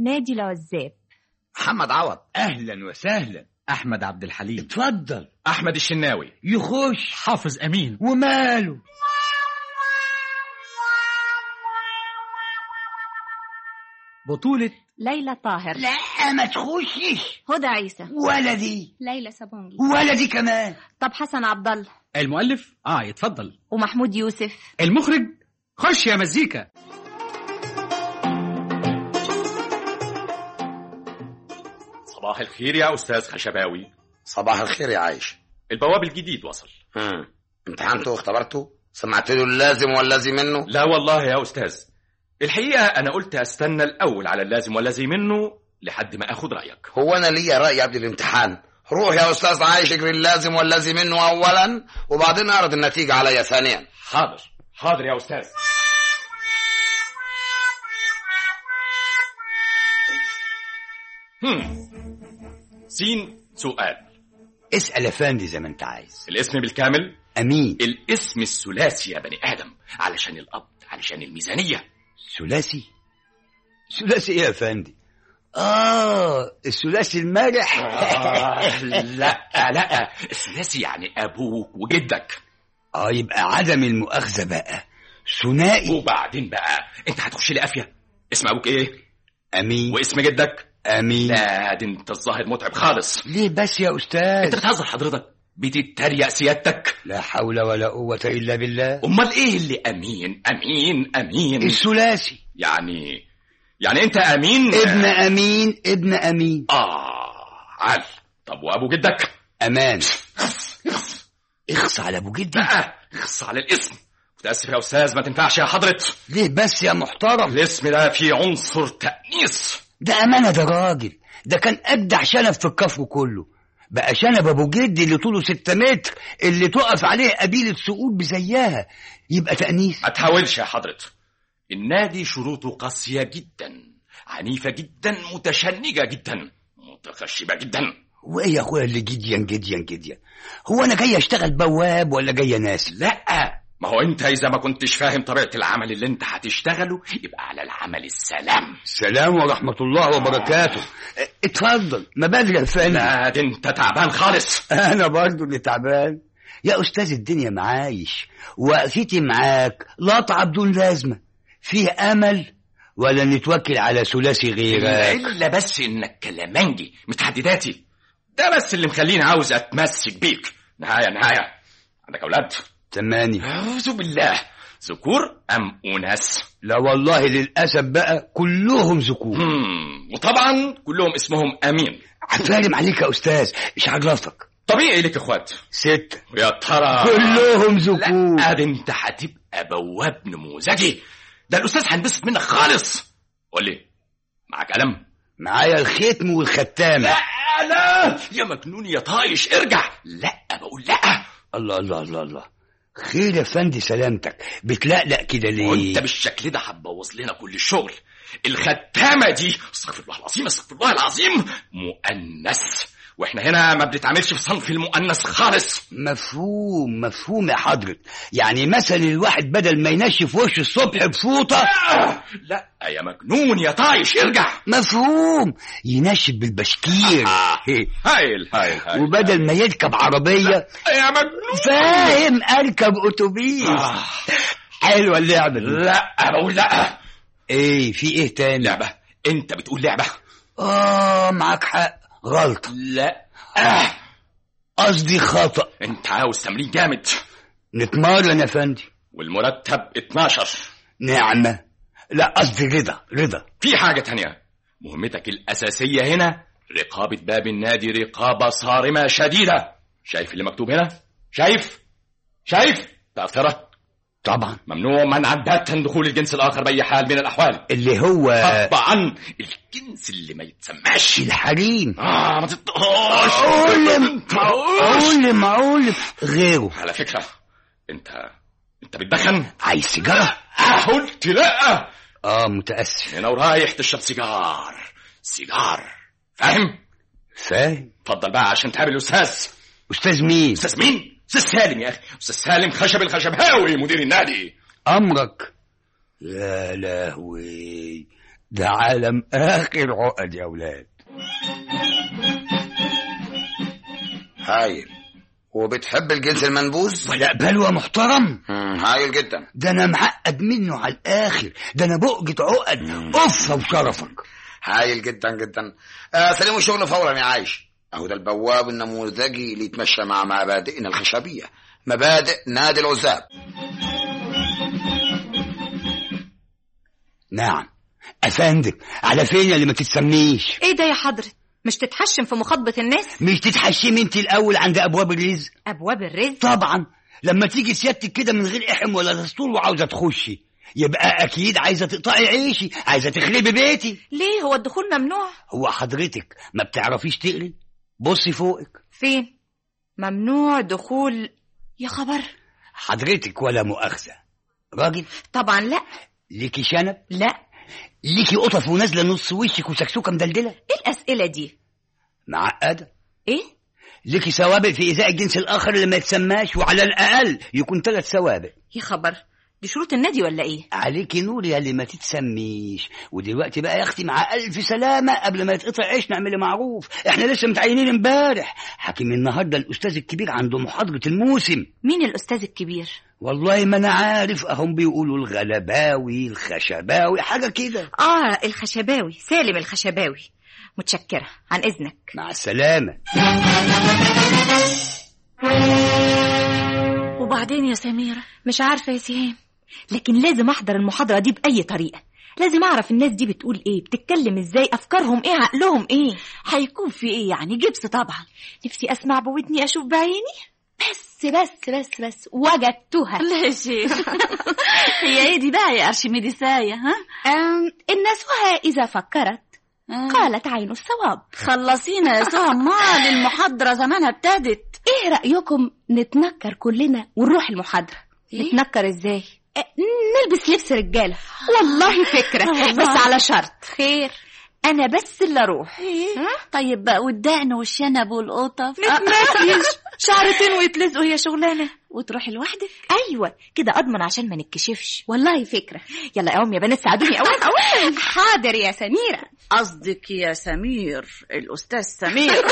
نادي العزاب محمد عوض اهلا وسهلا احمد عبد الحليم اتفضل احمد الشناوي يخش حافظ امين وماله بطولة ليلى طاهر لا ما تخشش هدى عيسى ولدي ليلى سابونجي ولدي كمان طب حسن عبد الله المؤلف اه يتفضل ومحمود يوسف المخرج خش يا مزيكا صباح الخير يا استاذ خشباوي صباح الخير يا عايش البواب الجديد وصل مم. امتحنته واختبرته سمعت له اللازم والذي منه لا والله يا استاذ الحقيقه انا قلت استنى الاول على اللازم والذي منه لحد ما اخد رايك هو انا ليا راي قبل الامتحان روح يا استاذ عايش اجري اللازم والذي منه اولا وبعدين اعرض النتيجه عليا ثانيا حاضر حاضر يا استاذ هم. سين سؤال اسال يا فندي زي ما انت عايز الاسم بالكامل امين الاسم الثلاثي يا بني ادم علشان القبض علشان الميزانيه ثلاثي ثلاثي ايه يا فندي اه الثلاثي المرح آه لا لا الثلاثي يعني ابوك وجدك اه يبقى عدم المؤاخذه بقى ثنائي وبعدين بقى انت هتخش لي قافيه اسم ابوك ايه امين واسم جدك امين لا ده انت الظاهر متعب خالص ليه بس يا انت استاذ بتهزر حضرتك بتتريق سيادتك لا حول ولا قوه الا بالله امال ايه اللي امين امين امين الثلاثي يعني يعني انت امين ابن امين ابن امين اه عال طب وابو جدك امان اخص على ابو جدي بقى اخص على الاسم متاسف يا استاذ ما تنفعش يا حضرة ليه بس يا محترم الاسم ده فيه عنصر تأنيس ده امانه ده راجل ده كان اجدع شنب في الكفر كله بقى شنب ابو جدي اللي طوله ستة متر اللي تقف عليه قبيله سقوط بزيها يبقى تانيث ما تحاولش يا حضرة النادي شروطه قاسية جدا عنيفة جدا متشنجة جدا متخشبة جدا وايه يا اخويا اللي جديا جديا جديا هو انا جاي اشتغل بواب ولا جاي ناس لا ما هو انت اذا ما كنتش فاهم طبيعة العمل اللي انت هتشتغله يبقى على العمل السلام سلام ورحمه الله وبركاته اه، اتفضل ما بدري يا فندم لا ده انت تعبان خالص انا برضو اللي تعبان يا استاذ الدنيا معايش وقفتي معاك لاطعه بدون لازمه فيه امل ولا نتوكل على ثلاثي غيرك الا بس انك كلامنجي متحدداتي ده بس اللي مخليني عاوز اتمسك بيك نهاية نهاية عندك اولاد تمانية اعوذ بالله ذكور ام اناث لا والله للاسف بقى كلهم ذكور هم، وطبعا كلهم اسمهم امين عفارم عليك يا استاذ ايش عرفك طبيعي لك اخوات ستة ويا ترى كلهم ذكور لا ده انت هتبقى بواب نموذجي ده الاستاذ هينبسط منك خالص قول لي معاك قلم معايا الختم والختامة لا لا يا مجنون يا طايش ارجع لا بقول لا الله الله الله الله خير يا فندي سلامتك بتلقلق كده ليه وانت بالشكل ده هتبوظ لنا كل الشغل الختامه دي استغفر الله العظيم استغفر الله العظيم مؤنث واحنا هنا ما بنتعاملش في صنف المؤنث خالص مفهوم مفهوم يا حضرة يعني مثلا الواحد بدل ما ينشف وشه الصبح بفوطة آه، لا يا مجنون يا طايش ارجع مفهوم ينشف بالبشكير آه، هايل هايل هايل وبدل ما يركب عربية يا مجنون فاهم اركب اتوبيس آه، حلوة اللعبة دي لا بقول لا ايه في ايه تاني لعبه انت بتقول لعبه اه معاك حق غلطة لا آه. قصدي خطأ انت عاوز تمرين جامد نتمرن يا فندي والمرتب 12 نعمة لا قصدي رضا رضا في حاجة تانية مهمتك الأساسية هنا رقابة باب النادي رقابة صارمة شديدة شايف اللي مكتوب هنا شايف شايف تأثرة طبعا ممنوع منعا باتا دخول الجنس الآخر بأي حال من الأحوال اللي هو طبعا الجنس اللي ما يتسماش الحريم آه ما تطقهاش معقول معقول معقول غيره على فكرة أنت أنت بتدخن؟ عايز سيجارة آه قلت لا اه متأسف هنا ورايح تشرب سيجار سيجار فاهم؟ فاهم اتفضل بقى عشان تقابل الأستاذ استاذ مين استاذ مين؟ استاذ سالم يا اخي استاذ سالم خشب الخشباوي مدير النادي امرك يا لهوي ده عالم آخر عقد يا أولاد هايل وبتحب الجنس المنبوذ ولا بلوى محترم مم، هايل جدا ده أنا معقد منه على الآخر ده أنا بؤجة عقد أفة وشرفك هايل جدا جدا آه سلموا الشغل فورا يا عايش اهو ده البواب النموذجي اللي يتمشى مع مبادئنا الخشبيه مبادئ نادي العزاب نعم أفندم على فين يا اللي ما تتسميش ايه ده يا حضرة مش تتحشم في مخاطبة الناس مش تتحشمي انت الأول عند أبواب الرزق ابواب الرزق طبعا لما تيجي سيادتك كده من غير احم ولا دستور وعاوزه تخشي يبقى اكيد عايزه تقطعي عيشي عايزه تخربي بيتي ليه هو الدخول ممنوع هو حضرتك ما بتعرفيش تقري بصي فوقك فين ممنوع دخول يا خبر حضرتك ولا مؤاخذه راجل طبعا لا ليكي شنب لا ليكي قطف ونازله نص وشك وسكسوكه مدلدله ايه الاسئلة دي معقده ايه ليكي سوابق في ايذاء الجنس الاخر اللي ما يتسماش وعلى الاقل يكون ثلاث سوابق يا خبر دي شروط النادي ولا ايه عليكي نور يا اللي ما تتسميش ودلوقتي بقى يا اختي مع الف سلامه قبل ما يتقطع عيش نعمل معروف احنا لسه متعينين امبارح حاكم النهارده الاستاذ الكبير عنده محاضره الموسم مين الاستاذ الكبير والله ما انا عارف اهم بيقولوا الغلباوي الخشباوي حاجه كده اه الخشباوي سالم الخشباوي متشكرة عن اذنك مع السلامه وبعدين يا سميرة مش عارفة يا سهام لكن لازم أحضر المحاضرة دي بأي طريقة لازم أعرف الناس دي بتقول إيه بتتكلم إزاي أفكارهم إيه عقلهم إيه هيكون في ايه يعني جبس طبعا نفسي أسمع بودني أشوف بعيني بس بس بس بس وجدتها لا يا شيخ هي ايه دي بقى يا ارشميدساية ها أم النسوها إذا فكرت آه. قالت عين الصواب خلصينا يا سهى مال المحاضرة زمانها ابتدت إيه رأيكم نتنكر كلنا ونروح المحاضرة إيه؟ نتنكر إزاي أه، نلبس لبس رجالة والله فكرة والله. بس على شرط خير أنا بس اللي أروح ها؟ طيب بقى والدقن والشنب والقطف نتناقش شعرتين ويتلزقوا هي شغلانة وتروحي لوحدك أيوة كده أضمن عشان ما نتكشفش والله فكرة يلا يا أم يا بنات ساعدوني أولا أولا حاضر يا سميرة قصدك يا سمير الأستاذ سمير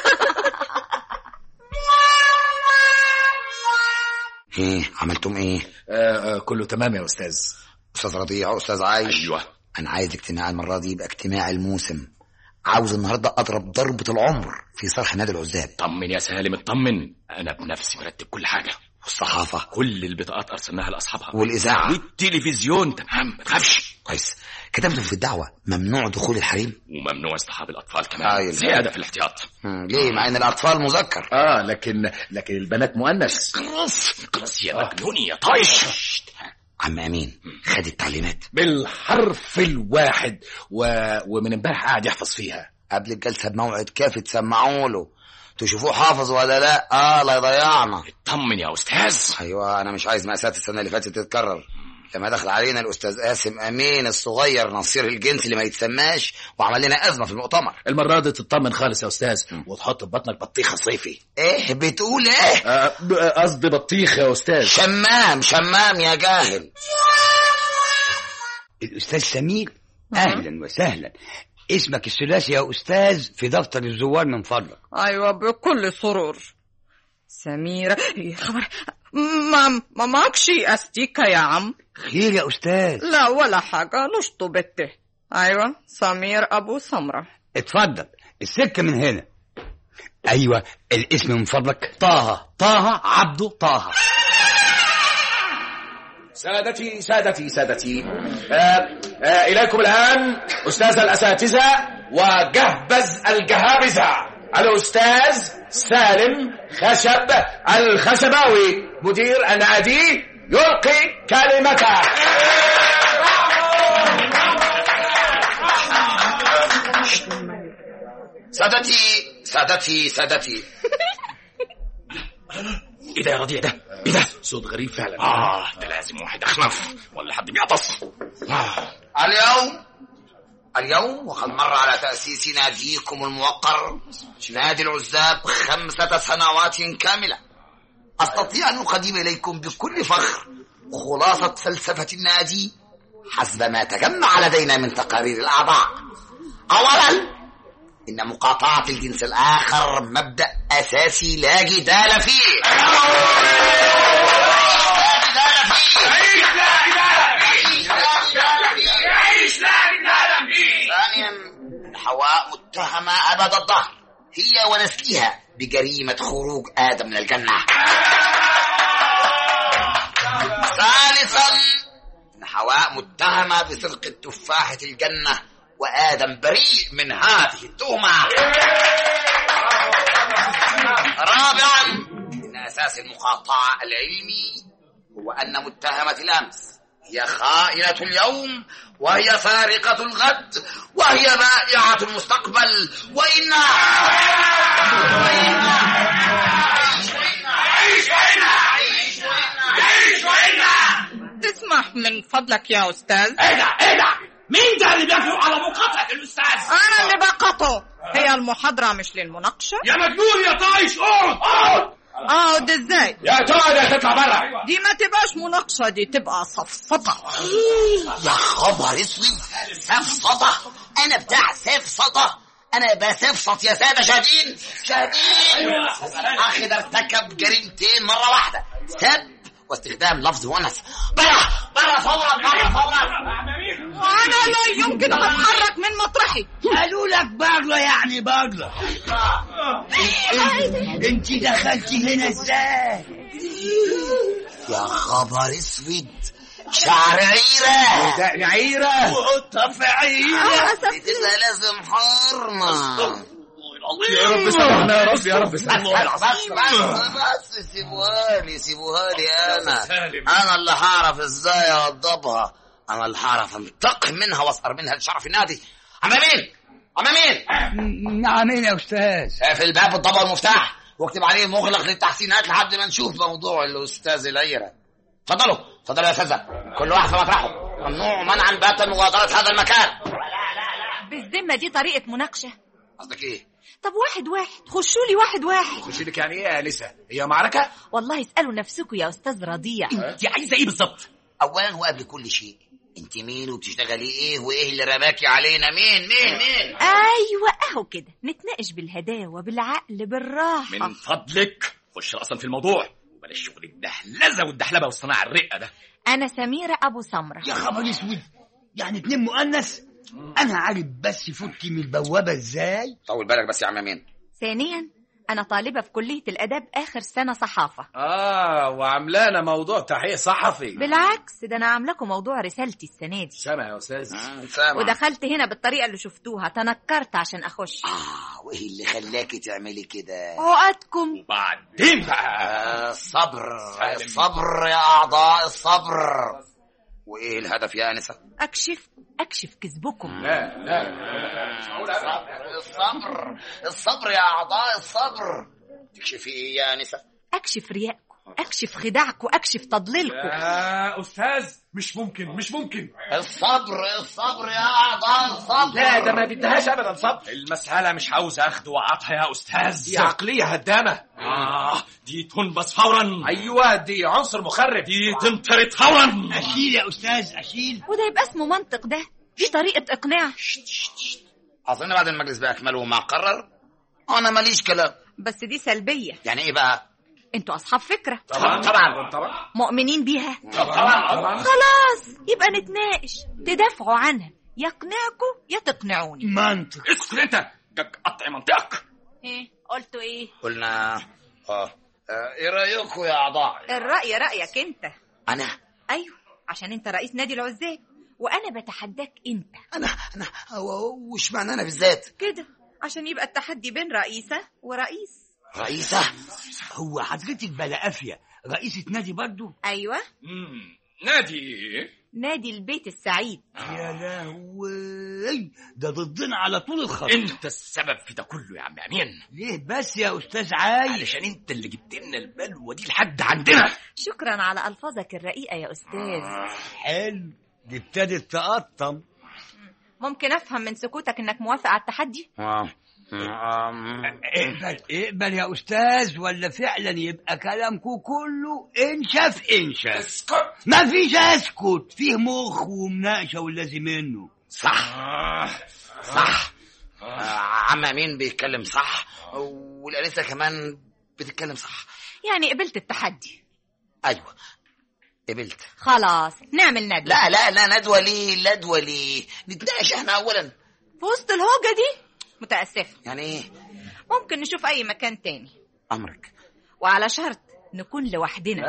ايه عملتم ايه آه آه كله تمام يا استاذ استاذ رضيع استاذ عايش ايوه انا عايز اجتماع المره دي يبقى اجتماع الموسم عاوز النهارده اضرب ضربه العمر في صرح نادي العزاب طمن يا سالم اطمن انا بنفسي مرتب كل حاجه والصحافه كل البطاقات ارسلناها لاصحابها والاذاعه والتلفزيون تمام ما تخافش كويس كتبتم في الدعوه ممنوع دخول الحريم وممنوع اصطحاب الاطفال كمان أيوة. زياده في الاحتياط مم، ليه مع ان الاطفال مذكر اه لكن لكن البنات مؤنث خلاص خلاص يا مجنون يا طايش عم امين خد التعليمات بالحرف الواحد و... ومن امبارح قاعد يحفظ فيها قبل الجلسه بموعد كافي تسمعوا له تشوفوه حافظ ولا لا اه لا يضيعنا اطمن يا استاذ ايوه انا مش عايز مأساة السنه اللي فاتت تتكرر لما دخل علينا الاستاذ قاسم امين الصغير نصير الجنس اللي ما يتسماش وعمل لنا ازمه في المؤتمر المره دي تطمن خالص يا استاذ وتحط في بطنك بطيخه صيفي ايه بتقول ايه آه، ب- قصدي بطيخ يا استاذ شمام شمام يا جاهل الأستاذ سمير أهلا وسهلا اسمك الثلاثي يا أستاذ في دفتر الزوار من فضلك أيوة بكل سرور سميرة يا خبر ما ما معكش أستيكة يا عم خير يا أستاذ لا ولا حاجة نشطو بته أيوة سمير أبو سمرة اتفضل السكة من هنا أيوة الاسم من فضلك طه طه عبده طه سادتي سادتي سادتي آه آه إليكم الآن أستاذ الأساتذة وجهبذ الجهابذة الأستاذ سالم خشب الخشباوي مدير النادي يلقي كلمته سادتي سادتي سادتي ايه ده يا رضيع ده ايه ده صوت غريب فعلا اه ده لازم واحد اخنف ولا حد بيعطس آه. اليوم اليوم وقد مر على تأسيس ناديكم الموقر نادي العزاب خمسة سنوات كاملة أستطيع أن أقدم إليكم بكل فخر خلاصة فلسفة النادي حسب ما تجمع لدينا من تقارير الأعضاء أولا إن مقاطعة الجنس الآخر مبدأ أساسي لا جدال فيه لا جدال فيه ثانيا حواء متهمة أبد الظهر هي ونسلها بجريمة خروج آدم من الجنة ثالثا إن حواء متهمة بسرقة تفاحة الجنة وآدم بريء من هذه التهمة رابعا إن أساس المقاطعة العلمي هو أن متهمة الأمس هي خائنة اليوم وهي سارقة الغد وهي بائعة المستقبل وإنها تسمح من فضلك يا أستاذ ايه ده ايه ده مين ده اللي بيجرؤ على مقاطعة الأستاذ؟ أنا اللي بقطه هي المحاضرة مش للمناقشة يا مجنون يا طايش اقعد اقعد اه ده ازاي يا تقعد يا تطلع بره دي ما تبقاش مناقشة دي تبقى صفصطة يا خبر اسود سفسطة أنا بتاع سفسطة أنا بسفسط يا سادة شاهدين شاهدين أخي ده ارتكب جريمتين مرة واحدة سب واستخدام لفظ ونس برا برا فورا برا فورا وأنا لا يمكن أن أتحرك من مطرحي قالوا لك باغلة يعني باغلة انت دخلتي هنا ازاي يا خبر اسود شعر عيرة ده نعيرة وقطة عيرة تبقى لازم حرمة يا رب سامحنا يا رب يا رب بس بس بس بس سيبوها لي سيبوها لي انا انا اللي هعرف ازاي اوضبها انا اللي هعرف انتقم منها واسهر منها لشرف النادي عم مين عم مين نعمين يا استاذ في الباب بالضبط والمفتاح واكتب عليه مغلق للتحسينات لحد ما نشوف موضوع الاستاذ العيره اتفضلوا اتفضلوا يا استاذه كل واحد في مطرحه ممنوع منعا باتا مغادره هذا المكان بالذمة دي طريقة مناقشة قصدك ايه طب واحد واحد خشوا لي واحد واحد خش لك يعني ايه يا انسه هي معركه والله اسألوا نفسكم يا أستاذ رضيع انت عايزه ايه بالظبط؟ اولا هو قبل كل شيء انت مين وبتشتغلي ايه وايه اللي رماكي علينا مين مين مين أيوة أهو كده نتناقش بالهداوة بالعقل بالراحة من فضلك خش راسا في الموضوع بلاش شغل الدهلزه والدحلبه والصناعه الرقه ده أنا سميرة أبو سمرة يا خبر اسود يعني اتنين مؤنث انا عارف بس فوتي من البوابة ازاي طول بالك بس يا عم مين ثانيا أنا طالبة في كلية الآداب آخر سنة صحافة اه وعاملانا موضوع تحقيق صحفي بالعكس ده أنا عاملاكم موضوع رسالتي السنة دي سامع يا استاذ سامع ودخلت هنا بالطريقة اللي شفتوها تنكرت عشان أخش اه وايه اللي خلاكي تعملي كده عقدكم وبعدين بقى آه، الصبر الصبر يا اعضاء الصبر وايه الهدف يا انسه أكشف أكشف كذبكم لا لا الصبر الصبر الصبر يا اعضاء الصبر تكشفي ايه يا انسه أكشف رياءكم أكشف خداعكم أكشف تضليلكم يا استاذ مش ممكن مش ممكن الصبر الصبر يا اعضاء الصبر لا ده ما بدهاش ابدا صبر المسألة مش عاوز اخد وعطها يا دي استاذ عقليه هدامه آه دي تنبس فورا ايوه دي عنصر مخرب دي تنطرد فورا اشيل يا استاذ اشيل وده يبقى اسمه منطق ده دي طريقة إقناع اظن بعد المجلس باكمله ما قرر انا ماليش كلام بس دي سلبية يعني ايه بقى انتوا أصحاب فكرة طبعا طبعا طبعا مؤمنين بيها طبعا خلاص يبقى نتناقش تدافعوا عنها يقنعكم يا تقنعوني منطق اسكت انت جاك قطع منطقك ايه قلتوا ايه قلنا اه آه، ايه رايكم يا اعضاء الرأي رأيك انت انا ايوه عشان انت رئيس نادي العزاب وانا بتحداك انت انا انا هو- وش معنى انا بالذات كده عشان يبقى التحدي بين رئيسة ورئيس رئيسه هو حضرتك بلا قافية رئيسة نادي برضو ايوه مم. نادي نادي البيت السعيد يا لهوي ده ضدنا على طول الخط انت السبب في ده كله يا عم امين ليه بس يا استاذ عايش علشان انت اللي جبت لنا البلوه دي لحد عندنا شكرا على الفاظك الرقيقة يا استاذ حلو دي ابتدت تقطم ممكن افهم من سكوتك انك موافق على التحدي اه اقبل اقبل يا استاذ ولا فعلا يبقى كلامكم كله انشف انشف اسكت ما فيش اسكت فيه مخ ومناقشه واللازم منه صح صح آه، عم امين بيتكلم صح والانسه كمان بتتكلم صح يعني قبلت التحدي ايوه قبلت خلاص نعمل ندوة لا لا لا ندوه ليه ندوه ليه نتناقش احنا اولا في وسط الهوجة دي متأسفة يعني ايه ممكن نشوف أي مكان تاني امرك وعلى شرط نكون لوحدنا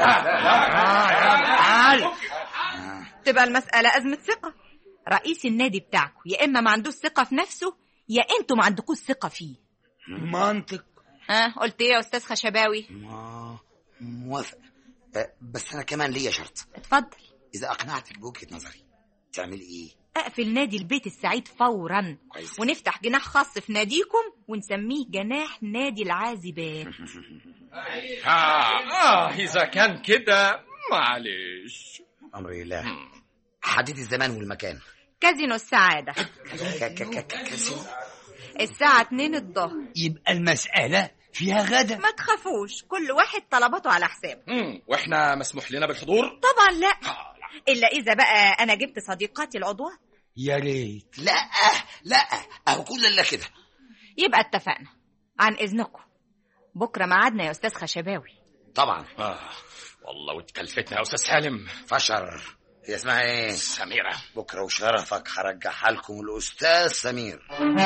تعال تبقى المسألة أزمة ثقة رئيس النادي بتاعكم يا إما ما عندوش ثقة في نفسه يا أنتوا ما عندكوش ثقة فيه منطق ها قلت إيه يا أستاذ خشباوي ما موافق آه، بس انا كمان ليا شرط اتفضل اذا اقنعتك بوجهه نظري تعمل ايه أقفل نادي البيت السعيد فورا كويس. ونفتح جناح خاص في ناديكم ونسميه جناح نادي العازبات آه, آه إذا كان كده معلش امري لا حدد الزمان والمكان كازينو السعادة ك- ك- ك- ك- كاسينو الساعة 2 الظهر يبقى المسألة فيها غدا ما تخافوش كل واحد طلباته على حسابه مم. وإحنا مسموح لنا بالحضور طبعا لا إلا إذا بقى أنا جبت صديقاتي العضوات يا ريت لا لا اهو كل الا كده يبقى اتفقنا عن إذنكم بكرة ميعادنا يا أستاذ خشباوي طبعا آه والله وتكلفتنا يا أستاذ سالم فشر هي اسمها ايه سميرة بكره وشرفك هرجعها لكم الاستاذ سمير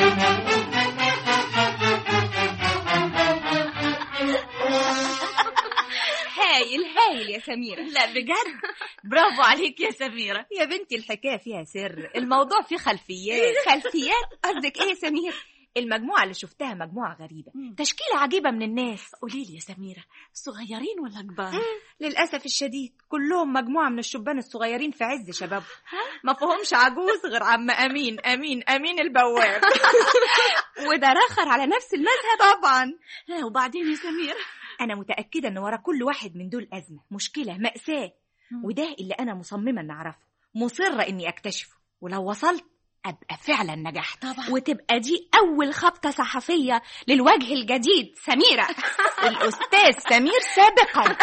هايل هايل يا سميرة لا بجد برافو عليك يا سميرة يا بنتي الحكاية فيها سر الموضوع فيه خلفيات خلفيات قصدك ايه يا سميرة المجموعة اللي شفتها مجموعة غريبة تشكيلة عجيبة من الناس قولي لي يا سميرة صغيرين ولا كبار للأسف الشديد كلهم مجموعة من الشبان الصغيرين في عز شبابهم ما فيهمش عجوز غير عم أمين أمين أمين البواب وده رخر على نفس المذهب طبعا ها، وبعدين يا سميرة أنا متأكدة إن ورا كل واحد من دول أزمة مشكلة مأساة وده اللي أنا مصممة إن أعرفه مصرة إني أكتشفه ولو وصلت أبقى فعلا نجحت طبعا وتبقى دي أول خبطة صحفية للوجه الجديد سميرة الأستاذ سمير سابقا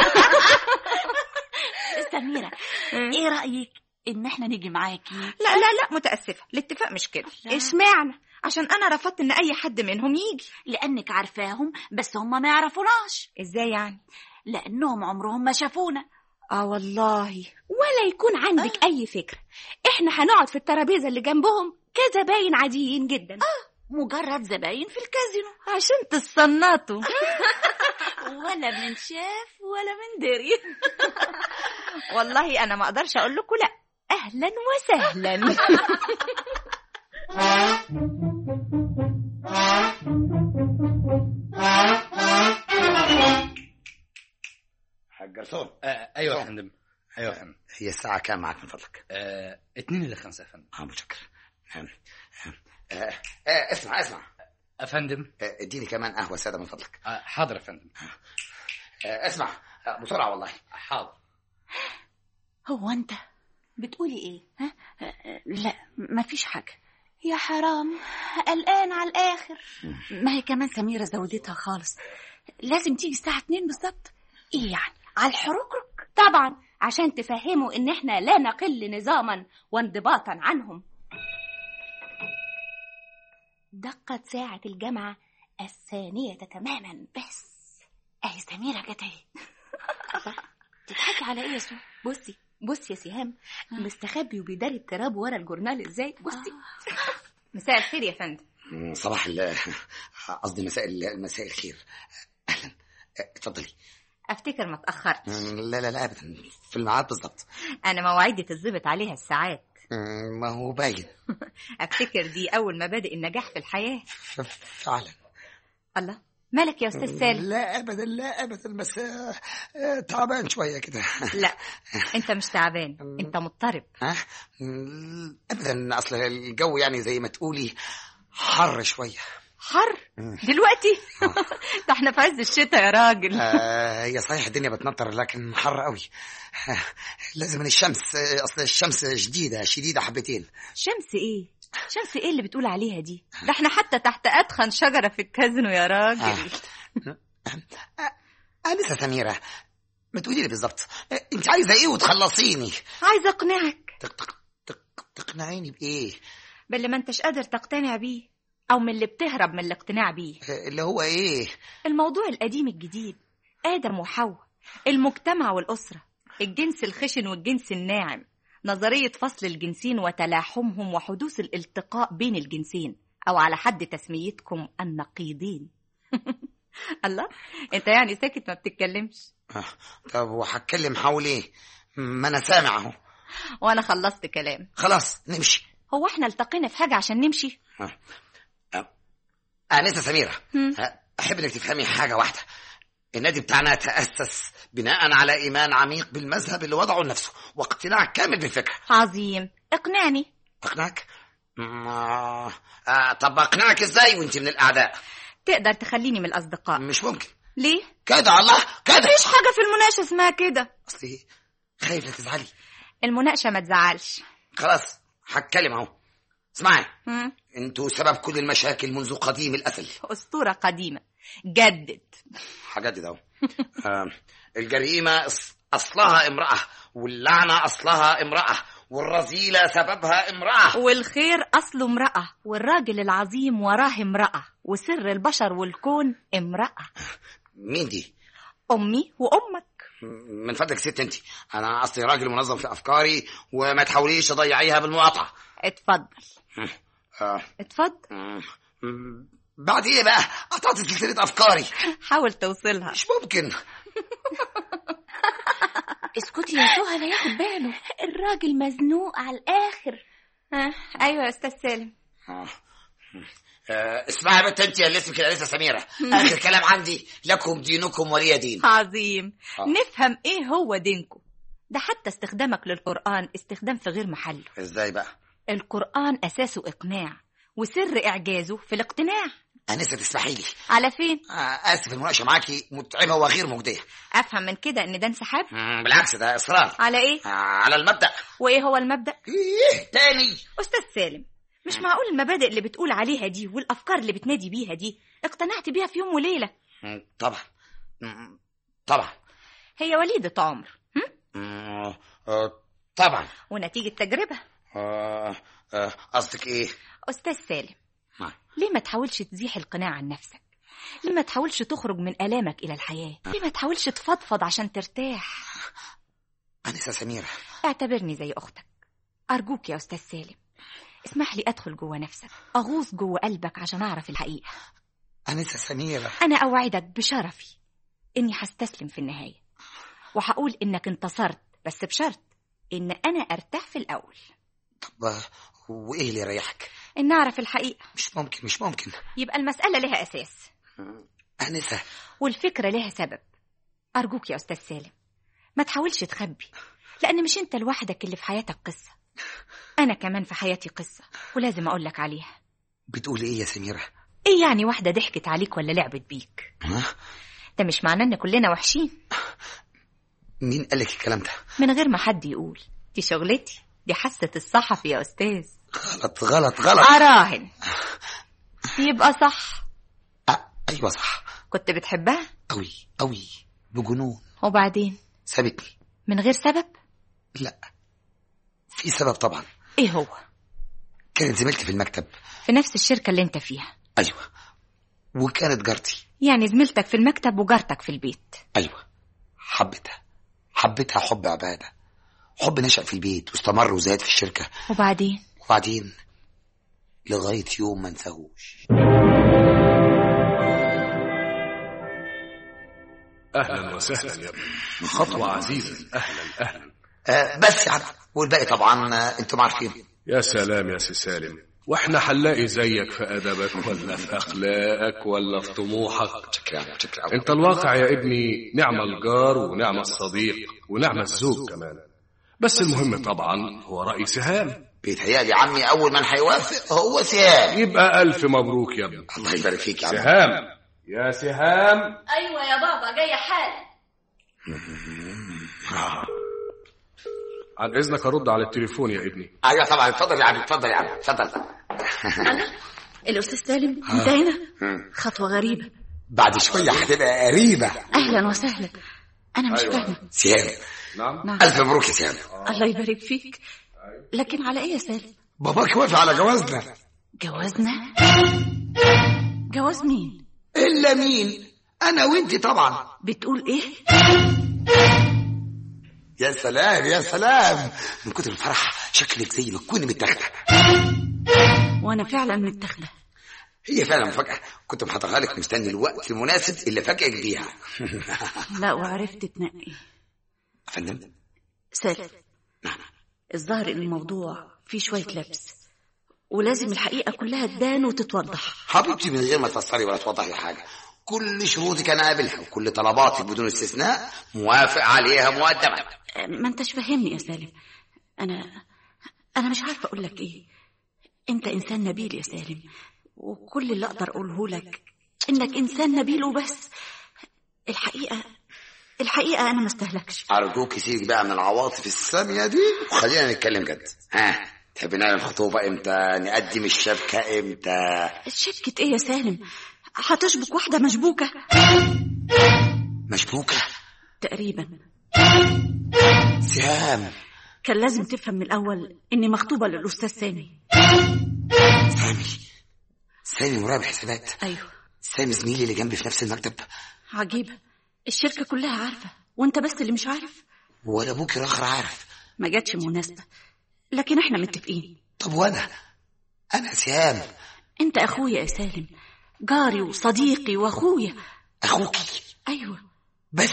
سميرة ايه رأيك ان احنا نيجي معاكي لا لا لا متأسفة الاتفاق مش كده اشمعنى عشان أنا رفضت إن أي حد منهم يجي لانك عارفاهم بس هم ما يعرفوناش إزاي يعني؟ لانهم عمرهم ما شافونا آه والله ولا يكون عندك اي فكره احنا هنقعد في الترابيزه اللي جنبهم كزباين عاديين جدا اه مجرد زباين في الكازينو عشان تصنطوا ولا بنشاف ولا بندري والله أنا ما أقدرش أقول لكم لا أهلا وسهلا حاج جرسون آه ايوه يا فندم ايوه يا فندم هي الساعه كام معاك من فضلك آه اتنين الا خمسة يا فندم اه متشكر آه، آه، آه، اسمع اسمع يا فندم آه، اديني كمان قهوه ساده من فضلك آه حاضر يا فندم آه، اسمع آه، بسرعه والله حاضر هو انت بتقولي ايه ها لا مفيش حاجه يا حرام قلقان على الاخر ما هي كمان سميره زودتها خالص لازم تيجي الساعه 2 بالظبط ايه يعني على الحركرك طبعا عشان تفهموا ان احنا لا نقل نظاما وانضباطا عنهم دقت ساعة الجامعة الثانية تماما بس اهي سميرة جت اهي تضحكي على ايه يا سو بصي بصي يا سهام مستخبي وبيداري التراب ورا الجورنال ازاي بصي مساء الخير يا فندم مم، صباح ال قصدي مساء ال- مساء الخير اهلا آه، اتفضلي أفتكر ما اتأخرت مم، لا لا لا ابدا في الميعاد بالظبط أنا مواعيدي تتظبط عليها الساعات مم، ما هو باين أفتكر دي أول مبادئ النجاح في الحياة ف- فعلا الله مالك يا أستاذ سالم لا ابدا لا ابدا بس آه، آه، تعبان شويه كده لا أنت مش تعبان أنت مضطرب ها مم، ابدا اصل الجو يعني زي ما تقولي حر شويه حر دلوقتي ده احنا في عز الشتاء يا راجل آه، هي صحيح الدنيا بتنطر لكن حر قوي آه، لازم من الشمس آه، اصل الشمس شديده شديده حبتين شمس ايه شمس ايه اللي بتقول عليها دي ده احنا حتى تحت ادخن شجره في الكازينو يا راجل انسه سميره ما تقولي لي بالظبط انت عايزه ايه وتخلصيني عايزه اقنعك تق تق تق تقنعيني بايه باللي ما انتش قادر تقتنع بيه او من اللي بتهرب من الاقتناع بيه اللي هو ايه الموضوع القديم الجديد ادم وحواء المجتمع والاسره الجنس الخشن والجنس الناعم نظريه فصل الجنسين وتلاحمهم وحدوث الالتقاء بين الجنسين او على حد تسميتكم النقيضين الله انت يعني ساكت ما بتتكلمش آه، طب وهتكلم حول ايه ما انا سامع اهو وانا خلصت كلام خلاص نمشي هو احنا التقينا في حاجه عشان نمشي انسه سميره هم. أه، احب انك تفهمي حاجه واحده النادي بتاعنا تاسس بناء على ايمان عميق بالمذهب اللي وضعه لنفسه واقتناع كامل بالفكره عظيم اقنعني اقنعك مم، آه، آه، طب اقنعك ازاي وانت من الاعداء تقدر تخليني من الاصدقاء مش ممكن ليه كده الله كده مفيش حاجه في المناقشه اسمها كده اصلي خايف لا تزعلي المناقشه ما تزعلش خلاص هتكلم اهو اسمعي هم؟ انتوا سبب كل المشاكل منذ قديم الازل اسطوره قديمه جدد هجدد اهو آه، الجريمه أص- اصلها امراه واللعنه اصلها امراه والرذيله سببها امراه والخير اصله امراه والراجل العظيم وراه امراه وسر البشر والكون امراه مين دي امي وامك من فضلك ست انت انا اصلي راجل منظم في افكاري وما تحاوليش تضيعيها بالمقاطعه اتفضل آه، اتفضل مم، بعد ايه بقى قطعت سلسله افكاري حاول توصلها مش ممكن اسكتي يا سهى لا ياخد باله الراجل مزنوق على الاخر ها ايوه يا استاذ سالم آه. آه، اسمعي يا بنت انت اللي اسمك كده لسه سميره اخر كلام عندي لكم دينكم ولي دين عظيم آه. نفهم ايه هو دينكم ده حتى استخدامك للقرآن استخدام في غير محله ازاي بقى القرآن أساسه إقناع وسر إعجازه في الاقتناع انسه تسمحي لي على فين؟ آه، اسف المناقشه معاكي متعبه وغير مجديه أفهم من كده إن ده انسحاب مم، بالعكس ده اصرار على إيه؟ آه، على المبدا وإيه هو المبدأ؟ ايه تاني أستاذ سالم مش معقول المبادئ اللي بتقول عليها دي والأفكار اللي بتنادي بيها دي اقتنعت بيها في يوم وليلة مم، طبعا مم، طبعا هي وليدة عمر هم؟ مم، آه، طبعا ونتيجة تجربة آه، آه، قصدك ايه أستاذ سالم نعم. ليه ما تحاولش تزيح القناع عن نفسك؟ ليه ما تحاولش تخرج من آلامك إلى الحياة؟ ليه ما تحاولش تفضفض عشان ترتاح؟ انسه سميره اعتبرني زي أختك أرجوك يا أستاذ سالم اسمح لي أدخل جوه نفسك أغوص جوه قلبك عشان أعرف الحقيقة انسه سميره أنا أوعدك بشرفي إني هستسلم في النهاية وهقول إنك انتصرت بس بشرط إن أنا أرتاح في الأول طب آه، وايه اللي يريحك إن أعرف الحقيقة مش ممكن مش ممكن يبقى المسألة لها أساس انسه والفكرة لها سبب أرجوك يا أستاذ سالم ما تحاولش تخبي لأن مش أنت لوحدك اللي في حياتك قصة أنا كمان في حياتي قصة ولازم أقول لك عليها بتقول ايه يا سميره إيه يعني واحدة ضحكت عليك ولا لعبت بيك ها ده مش معناه إن كلنا وحشين مين قالك الكلام ده من غير ما حد يقول دي شغلتي دي حاسة الصحفي يا أستاذ غلط غلط غلط أراهن يبقى صح آه، ايوه صح كنت بتحبها قوي قوي بجنون وبعدين سابتني من غير سبب لا في سبب طبعا إيه هو كانت زميلتي في المكتب في نفس الشركة اللي أنت فيها ايوه وكانت جارتي يعني زميلتك في المكتب وجارتك في البيت ايوه حبيتها حبيتها حب عباده حب نشأ في البيت واستمر وزاد في الشركه وبعدين وبعدين لغايه يوم ما انساهوش اهلا وسهلا يا ابني خطوه عزيزه اهلا اهلا آه بس يعني والباقي طبعا آه انتم عارفين يا سلام يا سي سالم واحنا هنلاقي زيك في ادبك ولا في اخلاقك ولا في طموحك شكرا شكرا انت الواقع يا ابني نعم الجار ونعم الصديق ونعم الزوج كمان بس المهم طبعا هو رأي سهام بيتهيألي عمي اول من هيوافق هو سهام يبقى ألف مبروك يا ابني الله يبارك فيك يا عم سهام يا سهام ايوه يا بابا جايه حالا عن إذنك أرد على التليفون يا ابني ايوه طبعا اتفضل يا عم اتفضل يا عم اتفضل مفاجأة الأستاذ سالم أنت هنا خطوة غريبة بعد شوية هتبقى قريبة أهلا وسهلا أنا مش فاهمة سهام نعم نعم ألف مبروك يا سهام الله يبارك فيك لكن على إيه يا سالم باباك وافق على جوازنا جوازنا جواز مين إلا مين أنا وأنت طبعا بتقول إيه يا سلام يا سلام من كتر الفرح شكلك زي ما تكوني متاخدة وأنا فعلا متاخدة هي فعلا مفاجأة كنت محضرها لك مستني الوقت المناسب اللي فاجئك بيها لا وعرفت تنقي يا فندم سالم نعم الظاهر إن الموضوع فيه شوية لبس ولازم الحقيقة كلها تبان وتتوضح حبيبتي من غير ما تفسري ولا توضحي حاجة كل شروطك أنا قابلها وكل طلباتك بدون استثناء موافق عليها مقدما ما انتش فاهمني يا سالم انا انا مش عارفه اقول لك ايه انت انسان نبيل يا سالم وكل اللي اقدر اقوله لك انك انسان نبيل وبس الحقيقه الحقيقه انا ما استهلكش أرجوك سيبك بقى من العواطف السامية دي وخلينا نتكلم جد ها تحب نعمل الخطوبة امتى نقدم الشبكة امتى شبكه ايه يا سالم هتشبك واحده مشبوكه مشبوكة تقريبا سهام كان لازم تفهم من الاول اني مخطوبه للاستاذ سامي سامي سامي مراقب حسابات ايوه سامي زميلي اللي جنبي في نفس المكتب عجيبه الشركه كلها عارفه وانت بس اللي مش عارف ولا ابوك الاخر عارف ما جاتش مناسبه لكن احنا متفقين طب وانا انا سهام انت اخويا يا سالم جاري وصديقي واخويا اخوكي ايوه بس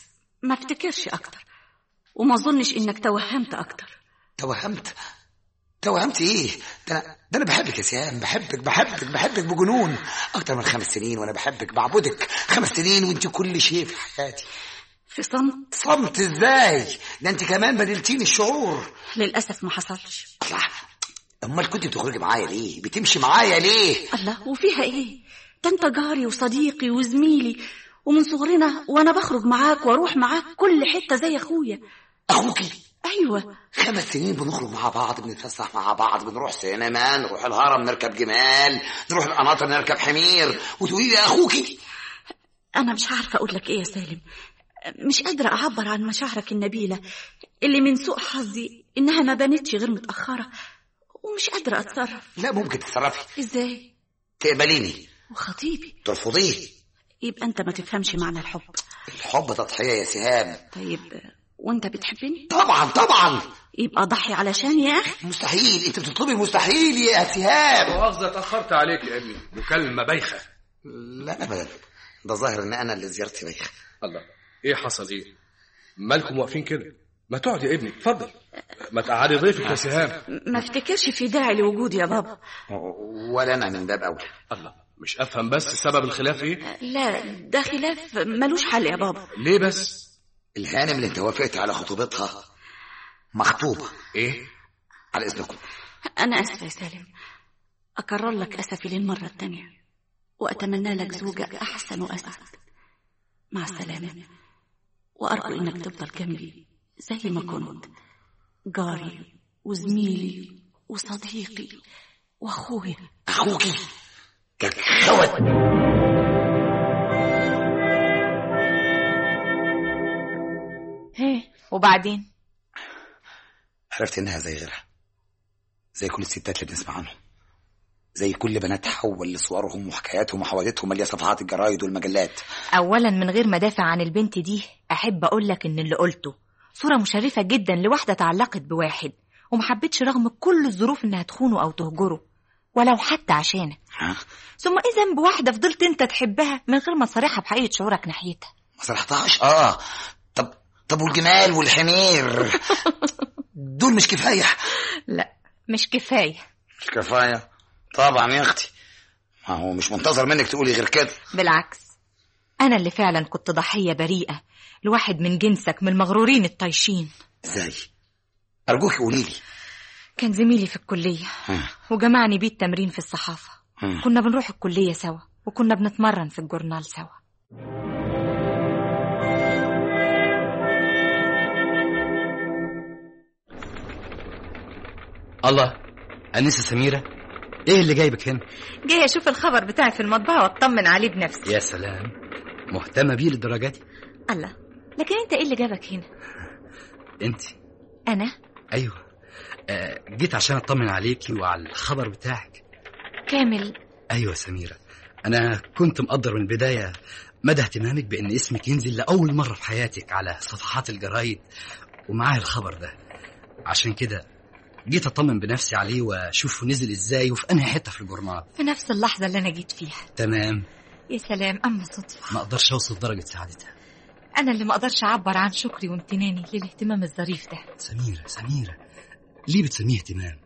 ما افتكرش اكتر وما اظنش انك توهمت اكتر توهمت توهمت ايه ده انا ده انا بحبك يا سهام بحبك بحبك بحبك بجنون اكتر من خمس سنين وانا بحبك بعبدك خمس سنين وانت كل شيء في حياتي في صمت صمت ازاي ده انت كمان بدلتيني الشعور للاسف ما حصلش الله امال كنت بتخرجي معايا ليه بتمشي معايا ليه الله وفيها ايه ده انت جاري وصديقي وزميلي ومن صغرنا وانا بخرج معاك واروح معاك كل حته زي اخويا اخوكي ايوه خمس سنين بنخرج مع بعض بنتفسح مع بعض بنروح سينما نروح الهرم نركب جمال نروح القناطر نركب حمير وتقولي لي اخوكي انا مش عارفه اقول لك ايه يا سالم مش قادره اعبر عن مشاعرك النبيله اللي من سوء حظي انها ما بانتش غير متاخره ومش قادره اتصرف لا ممكن تتصرفي ازاي تقبليني وخطيبي ترفضيه يبقى انت ما تفهمش معنى الحب الحب تضحيه يا سهام طيب وانت بتحبني طبعا طبعا يبقى ضحي علشان يا اخي مستحيل انت بتطلبي المستحيل يا سهام مؤاخذة اتأخرت عليك يا ابني مكالمة بايخة لا ابدا ده ظاهر ان انا اللي زيارتي بايخه الله ايه حصل ايه مالكم واقفين كده ما تقعد يا ابني اتفضل ما تقعدي ضيفك يا سهام ما افتكرش في داعي لوجودي يا بابا ولا انا من باب اولى الله مش افهم بس سبب الخلاف ايه لا ده خلاف ملوش حل يا بابا ليه بس الهانم اللي انت وافقت على خطوبتها مخطوبه ايه على اذنكم انا اسفه يا سالم اكرر لك اسفي للمره التانية واتمنى لك زوجة احسن واسعد مع السلامه وارجو انك تفضل جنبي زي ما كنت جاري وزميلي وصديقي واخويا اخوكي كخوت هيه وبعدين عرفت انها زي غيرها زي كل الستات اللي بنسمع عنهم زي كل بنات حول اللي صورهم وحكاياتهم وحوادثهم ماليه صفحات الجرايد والمجلات اولا من غير ما دافع عن البنت دي احب اقول لك ان اللي قلته صوره مشرفه جدا لواحده تعلقت بواحد ومحبتش رغم كل الظروف انها تخونه او تهجره ولو حتى عشانك ها ثم ايه ذنب واحده فضلت انت تحبها من غير ما تصارحها بحقيقه شعورك ناحيتها ما صرحتهاش اه طب طب والجمال والحمير دول مش كفايه لا مش كفايه مش كفايه طبعا يا اختي ما هو مش منتظر منك تقولي غير كده بالعكس انا اللي فعلا كنت ضحيه بريئه لواحد من جنسك من المغرورين الطايشين ازاي ارجوك قولي لي كان زميلي في الكليه وجمعني بيه التمرين في الصحافه كنا بنروح الكليه سوا وكنا بنتمرن في الجورنال سوا الله أنسة سميرة ايه اللي جايبك هنا جاي اشوف الخبر بتاعي في المطبعة واطمن عليه بنفسي يا سلام مهتمه بيه للدرجه دي الله لكن انت ايه اللي جابك هنا انت انا ايوه آه جيت عشان اطمن عليكي وعلى الخبر بتاعك كامل ايوه سميره انا كنت مقدر من البدايه مدى اهتمامك بان اسمك ينزل لاول مره في حياتك على صفحات الجرايد ومعاه الخبر ده عشان كده جيت اطمن بنفسي عليه واشوفه نزل ازاي وفي انهي حته في الجورنال في نفس اللحظة اللي انا جيت فيها تمام يا سلام اما صدفة ما اقدرش اوصف درجه سعادتها انا اللي ما اقدرش اعبر عن شكري وامتناني للاهتمام الظريف ده سميره سميره ليه بتسميه اهتمام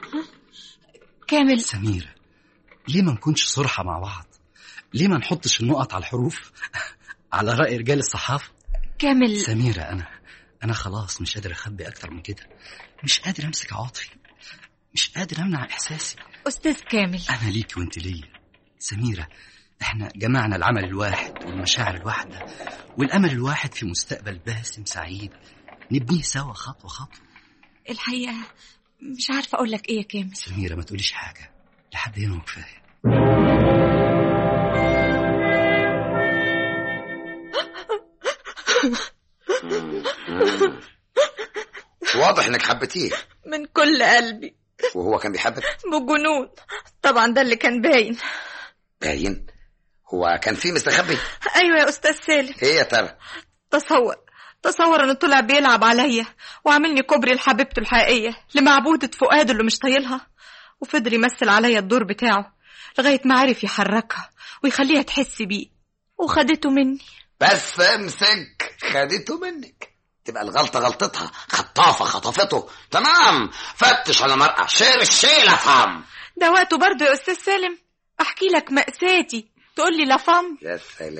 كامل سميره ليه ما نكونش صرحه مع بعض ليه ما نحطش النقط على الحروف على راي رجال الصحافه كامل سميره انا انا خلاص مش قادر اخبي اكتر من كده مش قادر امسك عواطفي مش قادر امنع احساسي استاذ كامل انا ليكي وانت ليا سميره احنا جمعنا العمل الواحد والمشاعر الواحده والامل الواحد في مستقبل باسم سعيد نبنيه سوا خطوه خطوه الحقيقة مش عارفة اقول لك ايه يا كامل سميره ما تقوليش حاجه لحد هنا وكفايه واضح انك حبيتيه من كل قلبي وهو كان بيحبك بجنون طبعا ده اللي كان باين باين هو كان في مستخبي ايوه يا استاذ سالم ايه يا ترى تصور تصور انه طلع بيلعب عليا وعاملني كوبري لحبيبته الحقيقيه لمعبوده فؤاد اللي مش طايلها وفضل يمثل عليا الدور بتاعه لغايه ما عرف يحركها ويخليها تحس بيه وخدته مني بس امسك خدته منك تبقى الغلطة غلطتها خطافة خطفته تمام فتش على مرأة شير الشيلة فهم ده وقته برضه يا استاذ سالم احكي لك مأساتي تقول لي لا فم يا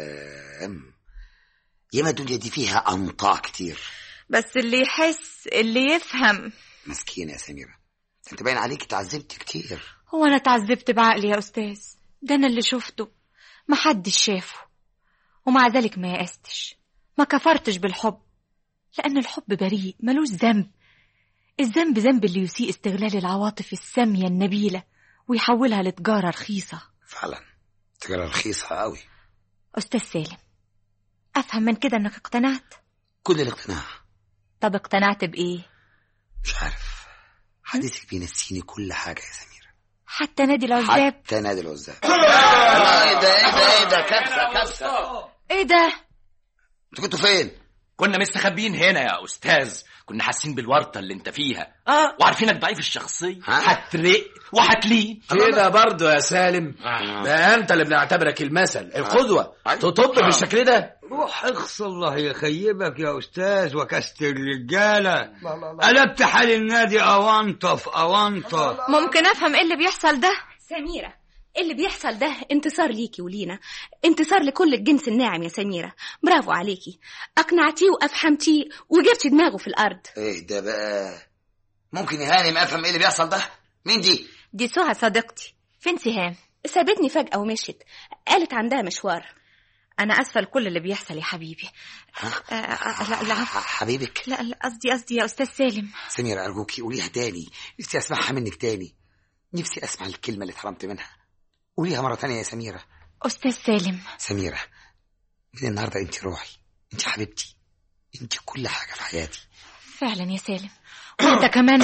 سلام ياما الدنيا دي فيها أنطاع كتير بس اللي يحس اللي يفهم مسكينة يا سميرة انت باين عليك اتعذبت كتير هو انا اتعذبت بعقلي يا استاذ ده انا اللي شفته محدش شافه ومع ذلك ما يأستش ما كفرتش بالحب لأن الحب بريء ملوش ذنب الذنب ذنب اللي يسيء استغلال العواطف السامية النبيلة ويحولها لتجارة رخيصة فعلا تجارة رخيصة قوي أستاذ سالم أفهم من كده إنك اقتنعت كل الاقتناع طب اقتنعت بإيه مش عارف حديثك بينسيني كل حاجة يا سميرة حتى نادي العزاب حتى نادي العزاب الله ايه ده ايه ده ايه ده كبسة كبسة إيه ده انتوا كنتوا فين؟ كنا مستخبيين هنا يا استاذ كنا حاسين بالورطه اللي انت فيها اه وعارفينك ضعيف الشخصيه ها؟ هترق وهتلين كده برضه يا سالم ده انت اللي بنعتبرك المثل القدوة تطب بالشكل ده روح اخص الله يخيبك يا استاذ وكست الرجاله قلبت حال النادي اونطه في اونطه ممكن أفهم إيه اللي بيحصل ده سميرة اللي بيحصل ده انتصار ليكي ولينا انتصار لكل الجنس الناعم يا سميرة برافو عليكي اقنعتيه وافهمتيه وجبتي دماغه في الارض ايه ده بقى ممكن يا هانم افهم ايه اللي بيحصل ده؟ مين دي؟ دي سهى صديقتي فين سهام سابتني فجأة ومشيت قالت عندها مشوار أنا آسفة لكل اللي بيحصل يا حبيبي آه، آه، لا لا ح- حبيبك لا لا قصدي قصدي يا أستاذ سالم سميرة أرجوكي قوليها تاني نفسي أسمعها منك تاني نفسي أسمع الكلمة اللي اتحرمت منها قوليها مرة تانية يا سميرة أستاذ سالم سميرة من النهاردة أنت روحي أنت حبيبتي أنت كل حاجة في حياتي فعلا يا سالم وانت كمان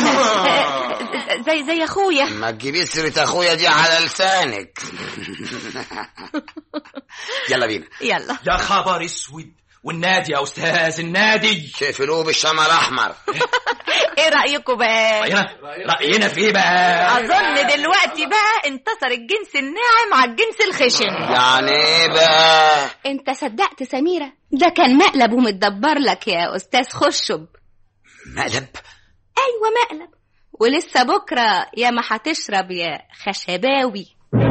آه، زي زي اخويا ما تجيبي سيرة أخويا دي على لسانك يلا بينا يلا يا خبر اسود والنادي يا استاذ النادي تقفلوه بالشمع الأحمر ايه رايكم بقى راينا راينا في ايه بقى اظن دلوقتي بقى انتصر الجنس الناعم على الجنس الخشن يعني إيه بقى انت صدقت سميرة ده كان مقلب ومتدبر لك يا استاذ خشب مقلب ايوه مقلب ولسه بكره يا ما هتشرب يا خشباوي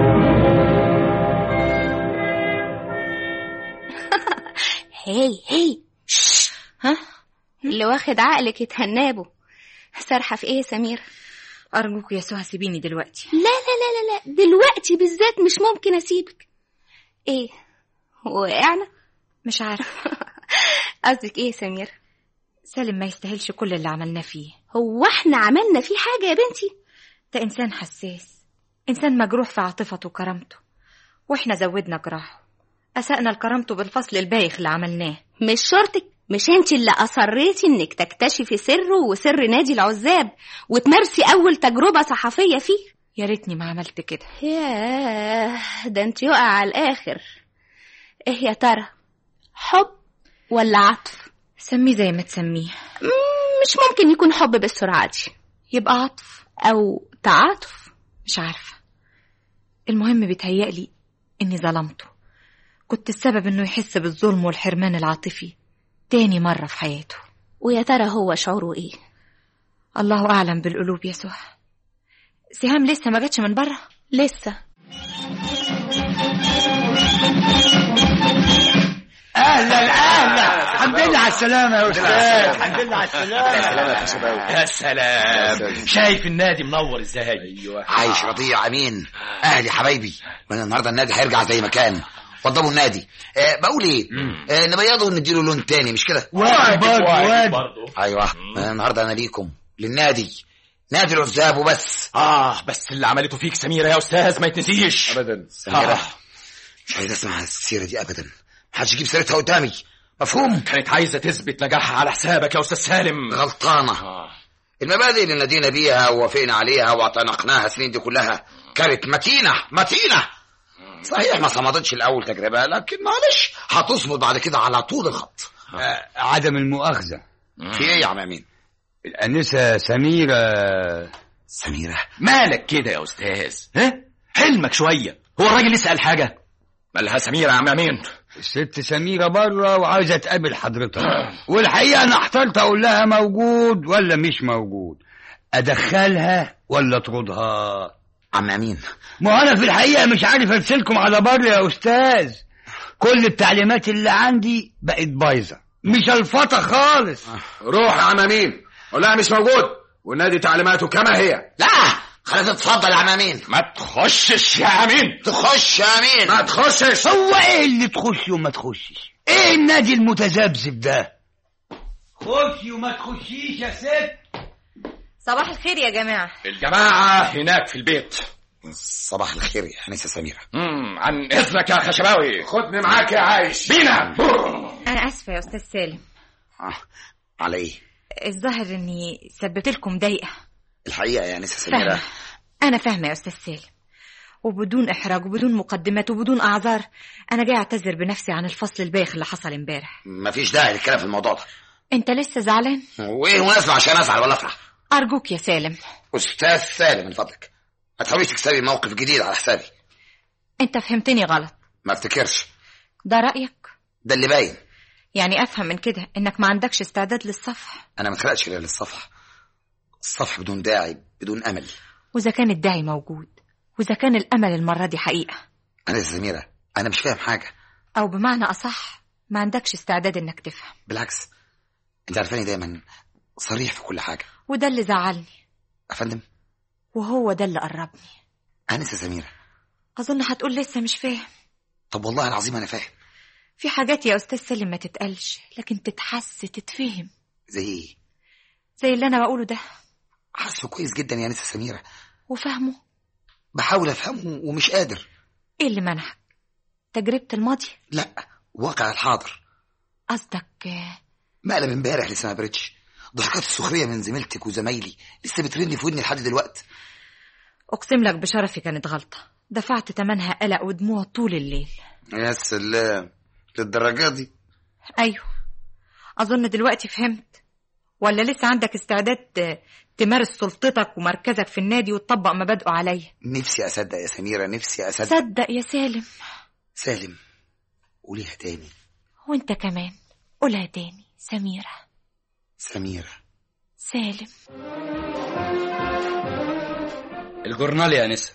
هي هي شش. ها اللي واخد عقلك يتهنابه سرحة في ايه يا سمير ارجوك يا سهى سيبيني دلوقتي لا لا لا لا لا دلوقتي بالذات مش ممكن اسيبك ايه وقعنا مش عارف قصدك ايه يا سمير سالم ما يستاهلش كل اللي عملناه فيه هو احنا عملنا فيه حاجة يا بنتي ده انسان حساس انت صدقت سميرة ده كان مقلب ومتدبر لك يا استاذ خشب مقلب إنسان مجروح في عاطفته وكرامته وإحنا زودنا جراحه أسأنا لكرامته بالفصل البايخ اللي عملناه مش شرطك مش انت اللي اصريتي انك تكتشفي سره وسر نادي العزاب وتمارسي اول تجربه صحفيه فيه يا ريتني ما عملت كده ياه ده انت يقع على الاخر ايه يا ترى حب ولا عطف سميه زي ما تسميه مم، مش ممكن يكون حب بالسرعه دي يبقى عطف او تعاطف مش عارفة المهم بيتهيألي إني ظلمته كنت السبب إنه يحس بالظلم والحرمان العاطفي تاني مرة في حياته ويا ترى هو شعوره ايه الله أعلم بالقلوب يا سهى سهام لسه ما جاتش من بره لسه اهلا اهلا الحمد لله على السلامه يا استاذ الحمد لله على السلامه يا سلام شايف النادي منور ازاي ايوه عايش رضيع امين اهلي حبايبي من النهارده النادي هيرجع زي ما كان وضبوا النادي آه بقول ايه آه نبيضه ونديله لون تاني مش كده واجب برضه واجب ايوه من النهارده انا ليكم للنادي نادي العزاب وبس اه بس اللي عملته فيك سميرة يا استاذ ما يتنسيش ابدا سميرة مش عايز اسمع السيره دي ابدا محدش يجيب سيرتها قدامي مفهوم كانت عايزة تثبت نجاحها على حسابك يا استاذ سالم غلطانه آه. المبادئ اللي نادينا بيها ووافقنا عليها واعتنقناها السنين دي كلها كانت متينة متينة صحيح ما صمدتش الأول تجربة لكن معلش هتصمد بعد كده على طول الخط آه، عدم المؤاخذه في ايه يا عم أمين؟ الانسه سميره سميرة مالك كده يا استاذ ها حلمك شوية هو الراجل لسه قال حاجة مالها سميرة يا عم امين الست سميره بره وعايزه تقابل حضرتك والحقيقه انا احترت اقول لها موجود ولا مش موجود ادخلها ولا اطردها عم أمين ما انا في الحقيقه مش عارف ارسلكم على بر يا استاذ كل التعليمات اللي عندي بقت بايظه مش الفطه خالص روح يا عم امين قول لها مش موجود والنادي تعليماته كما هي لا خلاص اتفضل يا عم أمين ما تخشش يا امين تخش يا أمين ما تخشش هو ايه اللي تخش وما تخشش ايه النادي المتذبذب ده خشي وما تخشيش يا ست صباح الخير يا جماعة الجماعة هناك في البيت صباح الخير يا أنسة سميرة مم. عن اذنك يا خشباوي خدني معاك يا عايش بينا أنا آسفة يا أستاذ سالم آه. على إيه؟ الظاهر إني سببت لكم ضيقة الحقيقة يا أنسة فاهمة سميرة أنا فاهمة يا أستاذ سالم وبدون إحراج وبدون مقدمات وبدون أعذار أنا جاي أعتذر بنفسي عن الفصل البايخ اللي حصل امبارح مفيش داعي للكلام في الموضوع ده أنت لسه زعلان؟ وإيه مناسبة عشان أزعل ولا أفرح أرجوك يا سالم أستاذ سالم من فضلك ما تحاوليش تكسبي موقف جديد على حسابي أنت فهمتني غلط ما افتكرش ده رأيك؟ ده اللي باين يعني أفهم من كده إنك ما عندكش استعداد للصفح انا ما اتخلقش غير للصفح الصفح بدون داعي بدون امل وإذا كان الداعي موجود وإذا كان الأمل المرة دي حقيقة انا يا سميره انا مش فاهم حاجه أو بمعنى أصح ما عندكش استعداد إنك تفهم بالعكس انت عارفاني دايما صريح في كل حاجه وده اللي زعلني يا فندم وهو ده اللي قربني انسه سميره أظن هتقول لسه مش فاهم طب والله العظيم انا فاهم في حاجات يا أستاذ سالم ما تتقالش لكن تتحس تتفهم زي ايه زي اللي أنا بقوله ده حاسه كويس جدا يا انسه سميره وفهمه بحاول افهمه ومش قادر إيه اللي منعك تجربة الماضي لا واقع الحاضر قصدك آه، مقلب امبارح لسه ما بردش ضحكات السخريه من زميلتك وزمايلي لسه بترن في ودني لحد دلوقتي أقسم لك بشرفي كانت غلطة دفعت تمنها قلق ودموع طول الليل يا سلام للدرجه دي أيوه أظن دلوقتي فهمت ولا لسه عندك استعداد ت- تمارس سلطتك ومركزك في النادي وتطبق مبادئه عليا نفسي اصدق يا سميره نفسي اصدق صدق يا سالم سالم قوليها تاني وانت كمان قولها تاني سميرة سميره سالم الجورنال يا انسه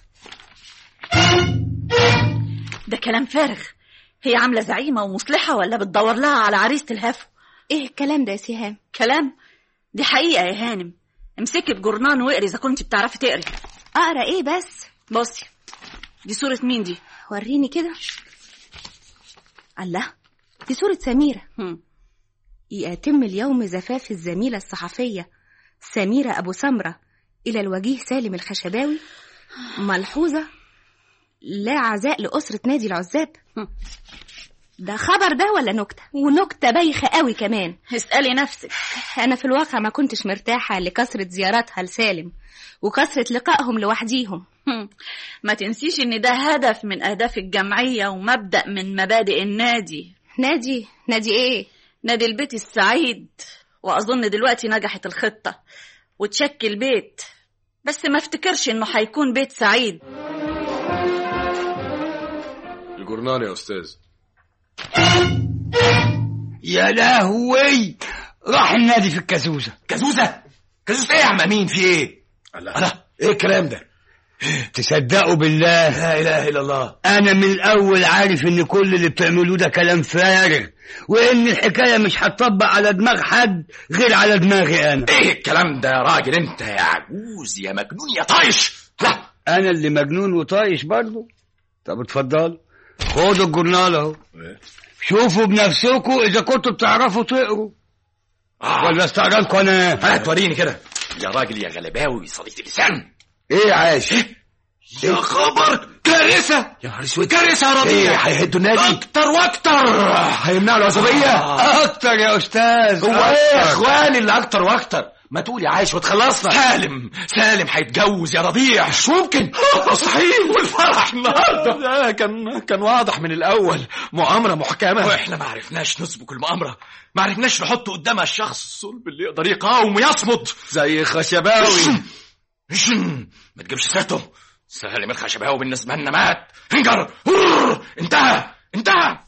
ده كلام فارغ هي عاملة زعيمة ومصلحة ولا بتدور لها على عريسة الهفو ايه الكلام ده يا سهام كلام دي حقيقة يا هانم امسكي الجورنان واقري إذا كنت بتعرفي تقري اقرا ايه بس بصي دي صورة مين دي؟ وريني كده الله دي صورة سميرة هم. يتم اليوم زفاف الزميلة الصحفية سميرة أبو سمرة إلى الوجيه سالم الخشباوي ملحوظة لا عزاء لأسرة نادي العزاب ده خبر ده ولا نكتة ونكتة بايخة قوي كمان اسألي نفسك أنا في الواقع ما كنتش مرتاحة لكثرة زياراتها لسالم وكثرة لقائهم لوحديهم هم. ما تنسيش ان ده هدف من اهداف الجمعية ومبدأ من مبادئ النادي نادي نادي ايه نادي البيت السعيد واظن دلوقتي نجحت الخطة وتشكل بيت بس ما افتكرش انه هيكون بيت سعيد الجورنال يا استاذ يا لهوي راح النادي في الكازوزة كازوزة كازوزة ايه يا عم امين في ايه الله ايه الكلام ده تصدقوا بالله لا اله الا الله انا من الاول عارف ان كل اللي بتعملوه ده كلام فارغ وان الحكايه مش هتطبق على دماغ حد غير على دماغي انا ايه الكلام ده يا راجل انت يا عجوز يا مجنون يا طايش لا انا اللي مجنون وطايش برضه طب اتفضلوا خدوا الجورنال اهو شوفوا بنفسكم اذا كنتوا بتعرفوا تقروا آه. ولا استعجلكم انا هات وريني كده يا راجل يا غلباوي صديق اللسان ايه عايش يا خبر كارثة يا نهار اسود كارثة يا ايه ربيع هيهدوا النادي اكتر واكتر هيمنعوا العصبية اكتر يا استاذ هو ايه يا أكتر. اخواني اللي اكتر واكتر ما تقول يا عايش وتخلصنا سالم سالم هيتجوز يا ربيع مش ممكن صحيح والفرح النهارده ده كان كان واضح من الاول مؤامرة محكمة واحنا ما عرفناش نسبق المؤامرة ما عرفناش نحط قدامها الشخص الصلب اللي يقدر يقاوم ويصمد زي خشباوي شن. ما تجيبش سيرته سالم الخشباوي بالنسبة لنا مات انجر هرر. انتهى انتهى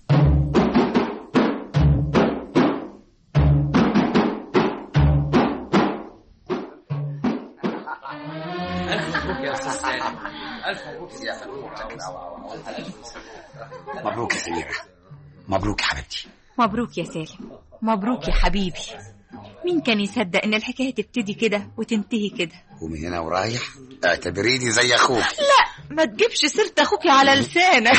مبروك يا سميرة مبروك يا حبيبتي مبروك يا سالم مبروك يا حبيبي مين كان يصدق ان الحكايه تبتدي كده وتنتهي كده ومن هنا ورايح اعتبريني زي اخوك لا ما تجيبش سيره اخوك على لسانك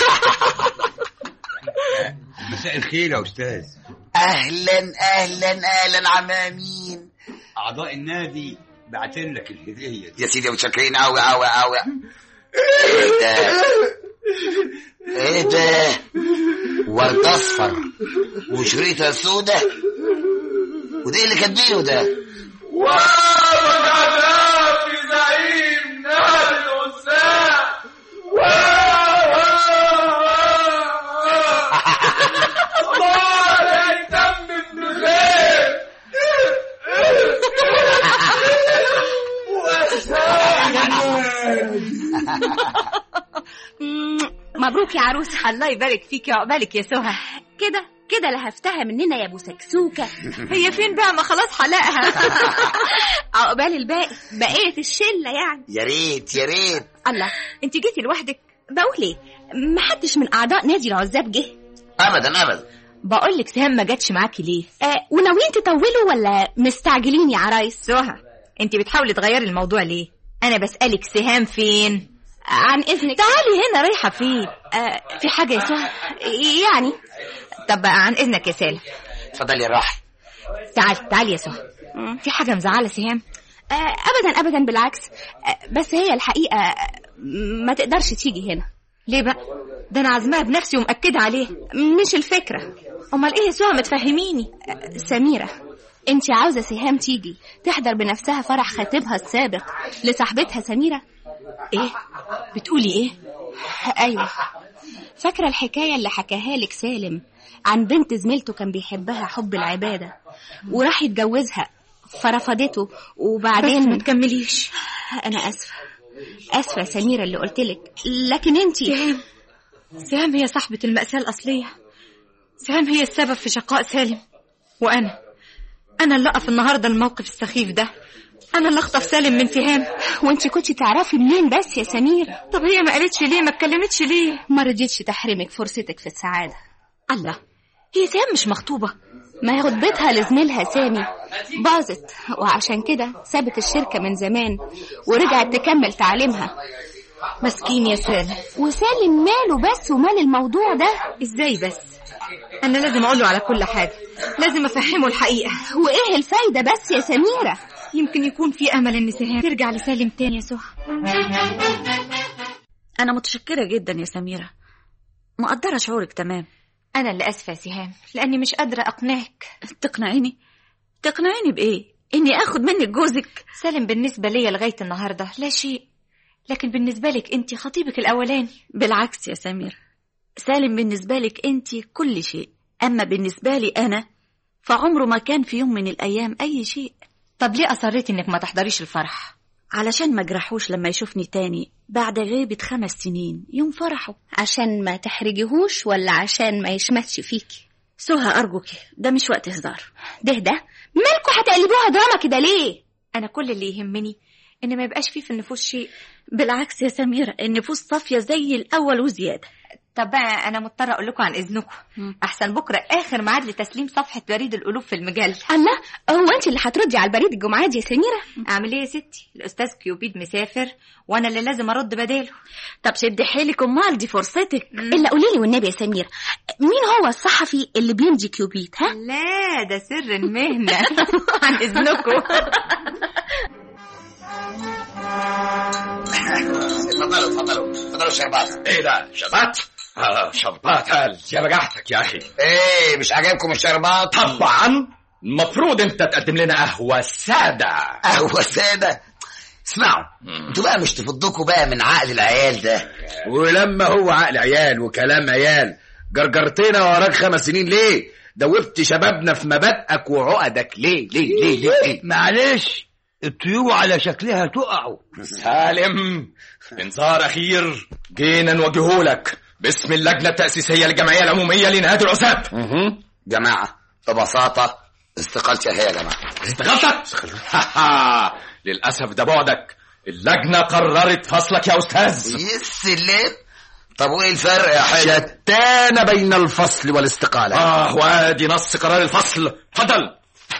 مساء الخير يا استاذ اهلا اهلا اهلا عمامين اعضاء النادي بعتين لك الهديه دي يا سيدي متشكرين قوي قوي قوي ايه ده ايه ده ورد اصفر وشريطه سودة وده إيه اللي كاتبينه ده مبروك يا عروسة الله يبارك فيك يا عقبالك يا سهى كده كده لهفتها مننا يا ابو سكسوكة هي فين بقى ما خلاص حلقها عقبال الباقي بقية الشلة يعني يا ريت يا ريت الله انت جيتي لوحدك بقول ايه محدش من اعضاء نادي العزاب جه ابدا ابدا بقول لك سهام ما جاتش معاكي ليه آه وناويين تطولوا ولا مستعجلين يا عرايس سهى انت بتحاولي تغيري الموضوع ليه انا بسالك سهام فين عن اذنك تعالي هنا رايحه فين آه في حاجة يا سهى يعني طب بقى عن اذنك يا سالم اتفضل يا راحل تعالي تعالي يا سهى في حاجه مزعله سهام آه ابدا ابدا بالعكس آه بس هي الحقيقة آه، ما تقدرش تيجي هنا ليه بقى ده انا عازماها بنفسي ومأكده عليه مش الفكرة امال ايه يا سهى ما تفهميني آه، سميرة انت عاوزة سهام تيجي تحضر بنفسها فرح خطيبها السابق لصاحبتها سميرة ايه بتقولي ايه ايوه فاكرة الحكاية اللي حكاها لك سالم عن بنت زميلته كان بيحبها حب العبادة وراح يتجوزها فرفضته بس ما وبعدين تكمليش انا اسفة اسفة يا سميرة اللي قلتلك لكن انت سهام سهام هي صاحبة المأساة الأصلية سهام هي السبب في شقاء سالم وأنا أنا اللي أقف النهاردة الموقف السخيف ده أنا اللي أخطف سالم من سهام وانت كنت تعرفي منين بس يا سميرة طب هي ما قالتش ليه ما اتكلمتش ليه ما رضيتش تحرمك فرصتك في السعادة الله هي سهام مش مخطوبة ما هي خطبتها لزميلها سامي باظت وعشان كده سابت الشركة من زمان ورجعت تكمل تعليمها مسكين يا سالم وسالم ماله بس ومال الموضوع ده إزاي بس أنا لازم أقوله على كل حاجة لازم أفهمه الحقيقة وإيه الفايدة بس يا سميرة يمكن يكون في امل ان سهام ترجع لسالم تاني يا سهى أنا متشكرة جدا يا سميرة مقدرة شعورك تمام انا اللي اسفه يا سهام لاني مش قادره اقنعك تقنعيني تقنعيني بإيه إني آخد منك جوزك سالم بالنسبه ليا لغايه النهارده لا شيء لكن بالنسبه لك انت خطيبك الاولاني بالعكس يا سميرة سالم بالنسبة لك أنت كل شيء أما بالنسبة لي أنا فعمره ما كان في يوم من الأيام أي شيء طب ليه اصريتي انك ما تحضريش الفرح علشان ما جرحوش لما يشوفني تاني بعد غيبة خمس سنين يوم فرحه عشان ما تحرجيهوش ولا عشان ما يشمتش فيكي سهى أرجوك ده مش وقت هزار ده ده مالكوا هتقلبوها دراما كده ليه انا كل اللي يهمني ان ما يبقاش فيه في النفوس شيء بالعكس يا سميرة النفوس صافية زي الأول وزيادة طب بقى انا مضطره اقول لكم عن اذنكم احسن بكره اخر ميعاد لتسليم صفحه بريد القلوب في المجله الله هو انت اللي هتردي على البريد الجمعه دي يا سميره اعمل ايه يا ستي الاستاذ كيوبيد مسافر وانا اللي لازم ارد بداله طب شدي حيلك أمال دي فرصتك الا قولي لي والنبي يا سميره مين هو الصحفي اللي بيمضي كيوبيد ها لا ده سر المهنه عن اذنكم اتفضلوا اتفضلوا اتفضلوا الشربات ايه ده شربات آه شربات هل يا بجحتك يا اخي ايه مش عاجبكم الشربات طبعا المفروض انت تقدم لنا قهوه ساده قهوة سادة اسمعوا انتوا بقى مش تفضكوا بقى من عقل العيال ده ولما هو عقل عيال وكلام عيال جرجرتنا وراك خمس سنين ليه دوبت شبابنا في مبادئك وعقدك ليه ليه ليه ليه, ليه؟ معلش الطيور على شكلها تقعوا سالم انذار اخير جينا نوجههولك باسم اللجنه التاسيسيه للجمعيه العموميه لنهايه العساب جماعة ببساطة استقالتي اهي يا جماعة استغلتك للاسف ده بعدك اللجنه قررت فصلك يا استاذ يسلم طب وايه الفرق يا حلو شتان بين الفصل والاستقالة اه وادي نص قرار الفصل اتفضل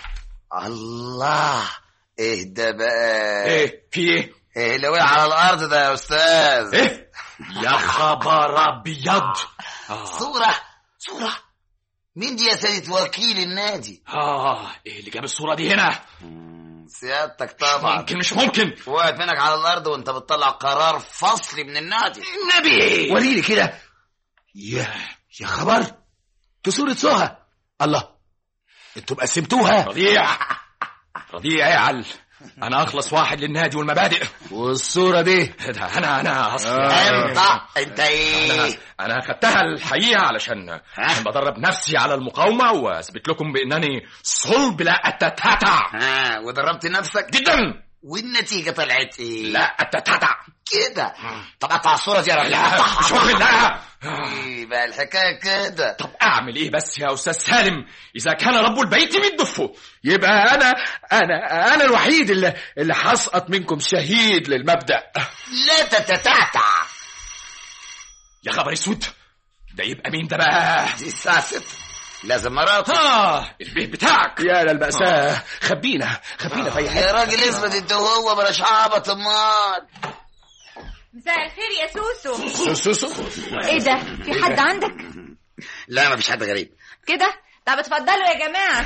الله ايه ده بقى ايه في ايه ايه اللي وقع على الارض ده يا استاذ ايه يا خبر ابيض صورة صورة مين دي يا سيدة وكيل النادي اه ايه اللي جاب الصوره دي هنا سيادتك طبعا ممكن مش ممكن وقعت منك على الارض وانت بتطلع قرار فصلي من النادي النبي وريني كده يا يا خبر دي صورة سهى الله انتوا قسمتوها رضيع رضيع يا عل انا اخلص واحد للنادي والمبادئ والصورة دي ده انا انا اصلا انت انت انا ايه انا خدتها الحقيقه علشان عشان بدرب نفسي على المقاومه واثبت لكم بانني صلب لا اتتاتع ها ودربت نفسك جدا والنتيجة طلعت ايه لا اتتاتع كده طب قطع الصورة دي يا راجل لا مش ممكن لا ايه بقى الحكاية كده طب اعمل ايه بس يا استاذ سالم اذا كان رب البيت بيدفه يبقى انا انا انا الوحيد اللي اللي هسقط منكم شهيد للمبدأ لا تتتعتع يا خبر اسود ده يبقى مين ده بقى دي الساعة ستة لازم مراتي اه البيت بتاعك يا للمأساة خبينا خبينا في اي يا حته راجل اثبت انت وهو بلاش عبط امال مساء الخير يا سوسو سوسو ايه ده في حد عندك لا مفيش حد غريب كده طب اتفضلوا يا جماعه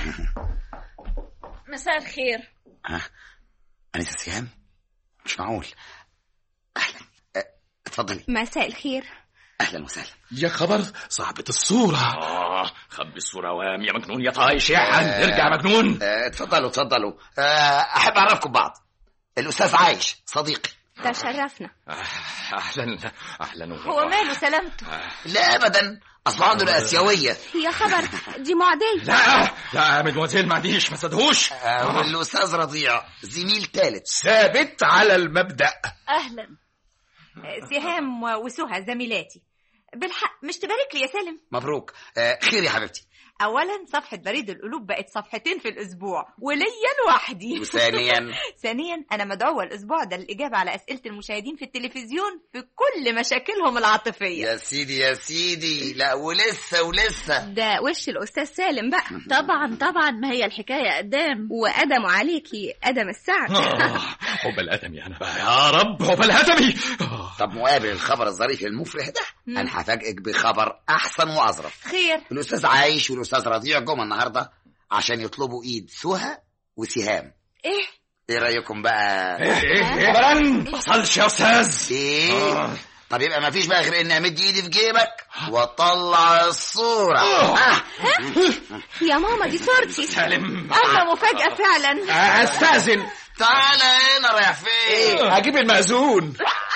مساء الخير ها انسة سهام مش معقول اهلا اه، اتفضلي مساء الخير اهلا وسهلا يا خبر صاحبة الصورة اه خبي الصوره وام يا مجنون يا طايش يا حن ارجع مجنون اه، اتفضلوا اتفضلوا اه، احب اعرفكم بعض الاستاذ عايش صديقي تشرفنا آه، اهلا اهلا هو ماله سلامته لا ابدا اصل عنده الاسيويه يا خبر دي معديه لا لا مدموزيل ما عنديش ما صدقوش اه، والاستاذ رضيع زميل ثالث ثابت على المبدأ أهلا سهام و- وسهى زميلاتي بالحق مش تبارك لي يا سالم مبروك اه، خير يا حبيبتي اولا صفحه بريد القلوب بقت صفحتين في الاسبوع وليا لوحدي وثانيا ثانيا انا مدعوه الاسبوع ده للاجابه على اسئله المشاهدين في التلفزيون في كل مشاكلهم العاطفيه يا سيدي يا سيدي لا ولسه ولسه ده وش الاستاذ سالم بقى طبعا طبعا ما هي الحكاية قدام وادم عليكي ادم السعد آه، عقبال ادمي انا بقى يا رب عقبال ادمي آه. طب مقابل الخبر الظريف المفرح ده انا هفاجئك بخبر احسن واظرف خير الاستاذ عايش والاستاذ رضيع جم النهارده عشان يطلبوا ايد سهى وسهام ايه ايه رايكم بقى ايه ابدا ما حصلش يا استاذ ايه طب يبقى ما فيش بقى غير اني امد ايدي في جيبك واطلع الصوره ها؟ يا ماما دي صورتي سالم الله مفاجأة فعلا استاذن تعالى هنا رايح فين هجيب المأذون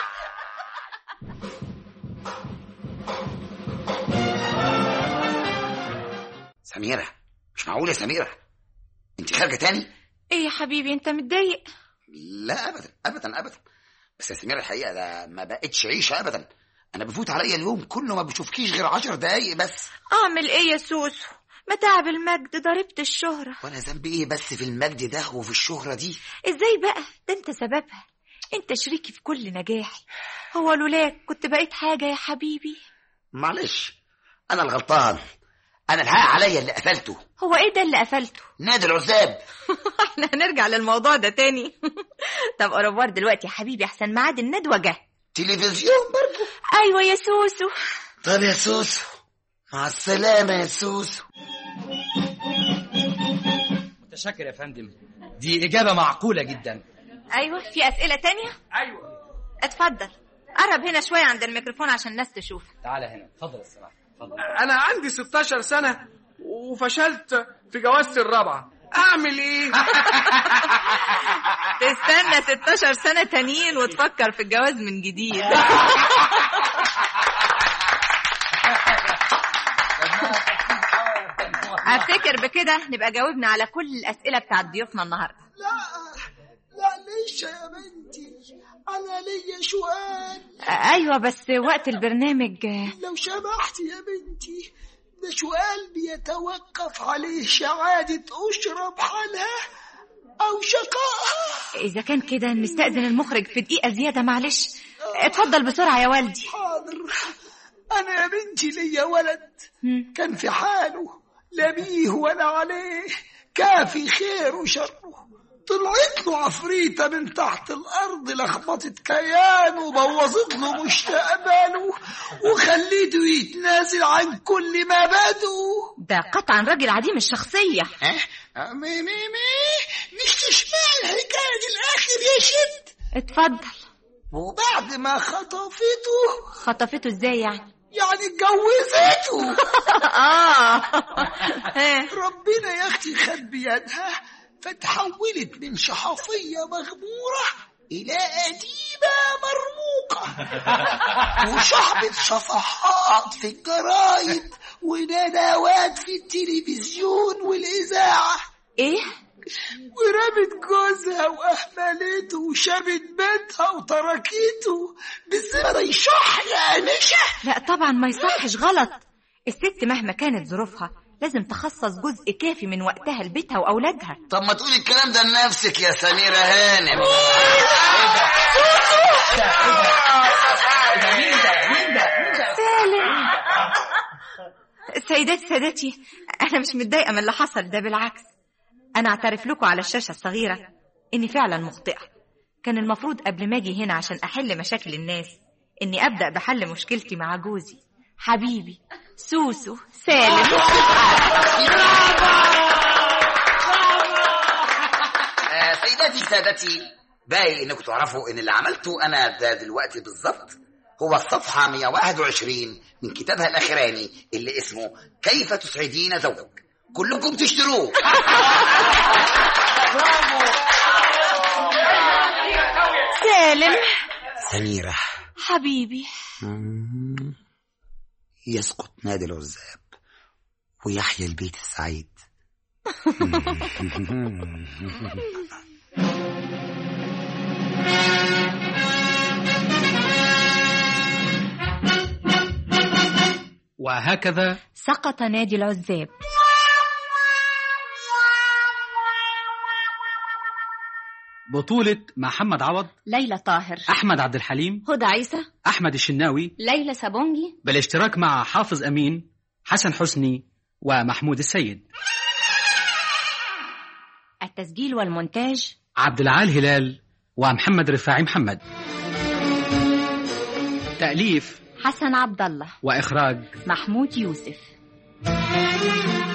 سميره مش معقول يا سميره انت خارجه تاني ايه يا حبيبي انت متضايق لا ابدا ابدا ابدا بس يا سميره الحقيقه ده ما بقتش عيشه ابدا انا بفوت عليا اليوم كله ما بشوفكيش غير عشر دقايق بس اعمل ايه يا سوسو متاعب المجد ضربت الشهرة وانا ذنبي ايه بس في المجد ده وفي الشهره دي ازاي بقى ده انت سببها انت شريكي في كل نجاحي هو لولاك كنت بقيت حاجة يا حبيبي معلش انا الغلطان انا الحق عليا اللي قفلته هو ايه ده اللي قفلته نادي العزاب احنا هنرجع للموضوع ده تاني طب اوروبار دلوقتي يا حبيبي احسن ميعاد الندوة جه تلفزيون برضه ايوه يا سوسو طب يا سوسو مع السلامه يا سوسو متشكر يا فندم دي إجابة معقولة جدا ايوه في اسئلة تانية أيوة اتفضل قرب هنا شوية عند الميكروفون عشان الناس تشوف تعالى هنا اتفضل يا سماح اتفضل انا عندي 16 سنه وفشلت في جوازتي الرابعه اعمل ايه تستنى 16 سنة تانيين وتفكر في الجواز من جديد افتكر بكده نبقى جاوبنا على كل الاسئله بتاعت ضيوفنا النهارده معلش يا بنتي انا ليا سؤال ايوه بس وقت البرنامج لو سمحت يا بنتي ده سؤال بيتوقف عليه سعادة أسرة بحالها أو شقائها اذا كان كده نستأذن المخرج في دقيقه زياده معلش اتفضل بسرعه يا والدي حاضر أنا يا بنتي ليا ولد كان في حاله لا بيه ولا عليه كافي خير وشره طلعت له عفريتة من تحت الأرض لخبطت كيانه وبوظت له مستقبله وخليته يتنازل عن كل مبادئه ده قطعا راجل عديم الشخصيه اه مي مي مي مش تسمعي الحكاية دي الآخر يا ست اتفضل وبعد ما خطفته خطفته ازاي يعني يعني اتجوزته اه ربنا يا اختي خد بيدها فتحولت من صحفية مغمورة إلى أديبة مرموقة وصاحبة صفحات في الجرايد وندوات في التلفزيون والإذاعة ايه ورمت جوزها وأهملته وشابت بيتها وتركته بالزمن يشح يا نشا لا طبعا ما يصحش غلط الست مهما كانت ظروفها لازم تخصص جزء كافي من وقتها لبيتها واولادها طب ما تقولي الكلام ده لنفسك يا سميرة هانم سالم سيداتي سادتي انا مش متضايقه من اللي حصل ده بالعكس انا اعترف لكم على الشاشه الصغيره اني فعلا مخطئه كان المفروض قبل ما اجي هنا عشان احل مشاكل الناس اني ابدا بحل مشكلتي مع جوزي حبيبي سوسو سالم آه، سيداتي سادتي باقي انكم تعرفوا ان اللي عملته انا ده دلوقتي بالظبط هو الصفحة 121 من كتابها الأخراني اللي اسمه كيف تسعدين زوجك كلكم تشتروه سالم سميرة حبيبي يسقط نادي العزاب ويحيا البيت السعيد وهكذا سقط نادي العزاب بطولة محمد عوض ليلى طاهر أحمد عبد الحليم هدى عيسى أحمد الشناوي ليلى سابونجي بالاشتراك مع حافظ أمين حسن حسني ومحمود السيد التسجيل والمونتاج عبد العال هلال ومحمد رفاعي محمد تأليف حسن عبد الله وإخراج محمود يوسف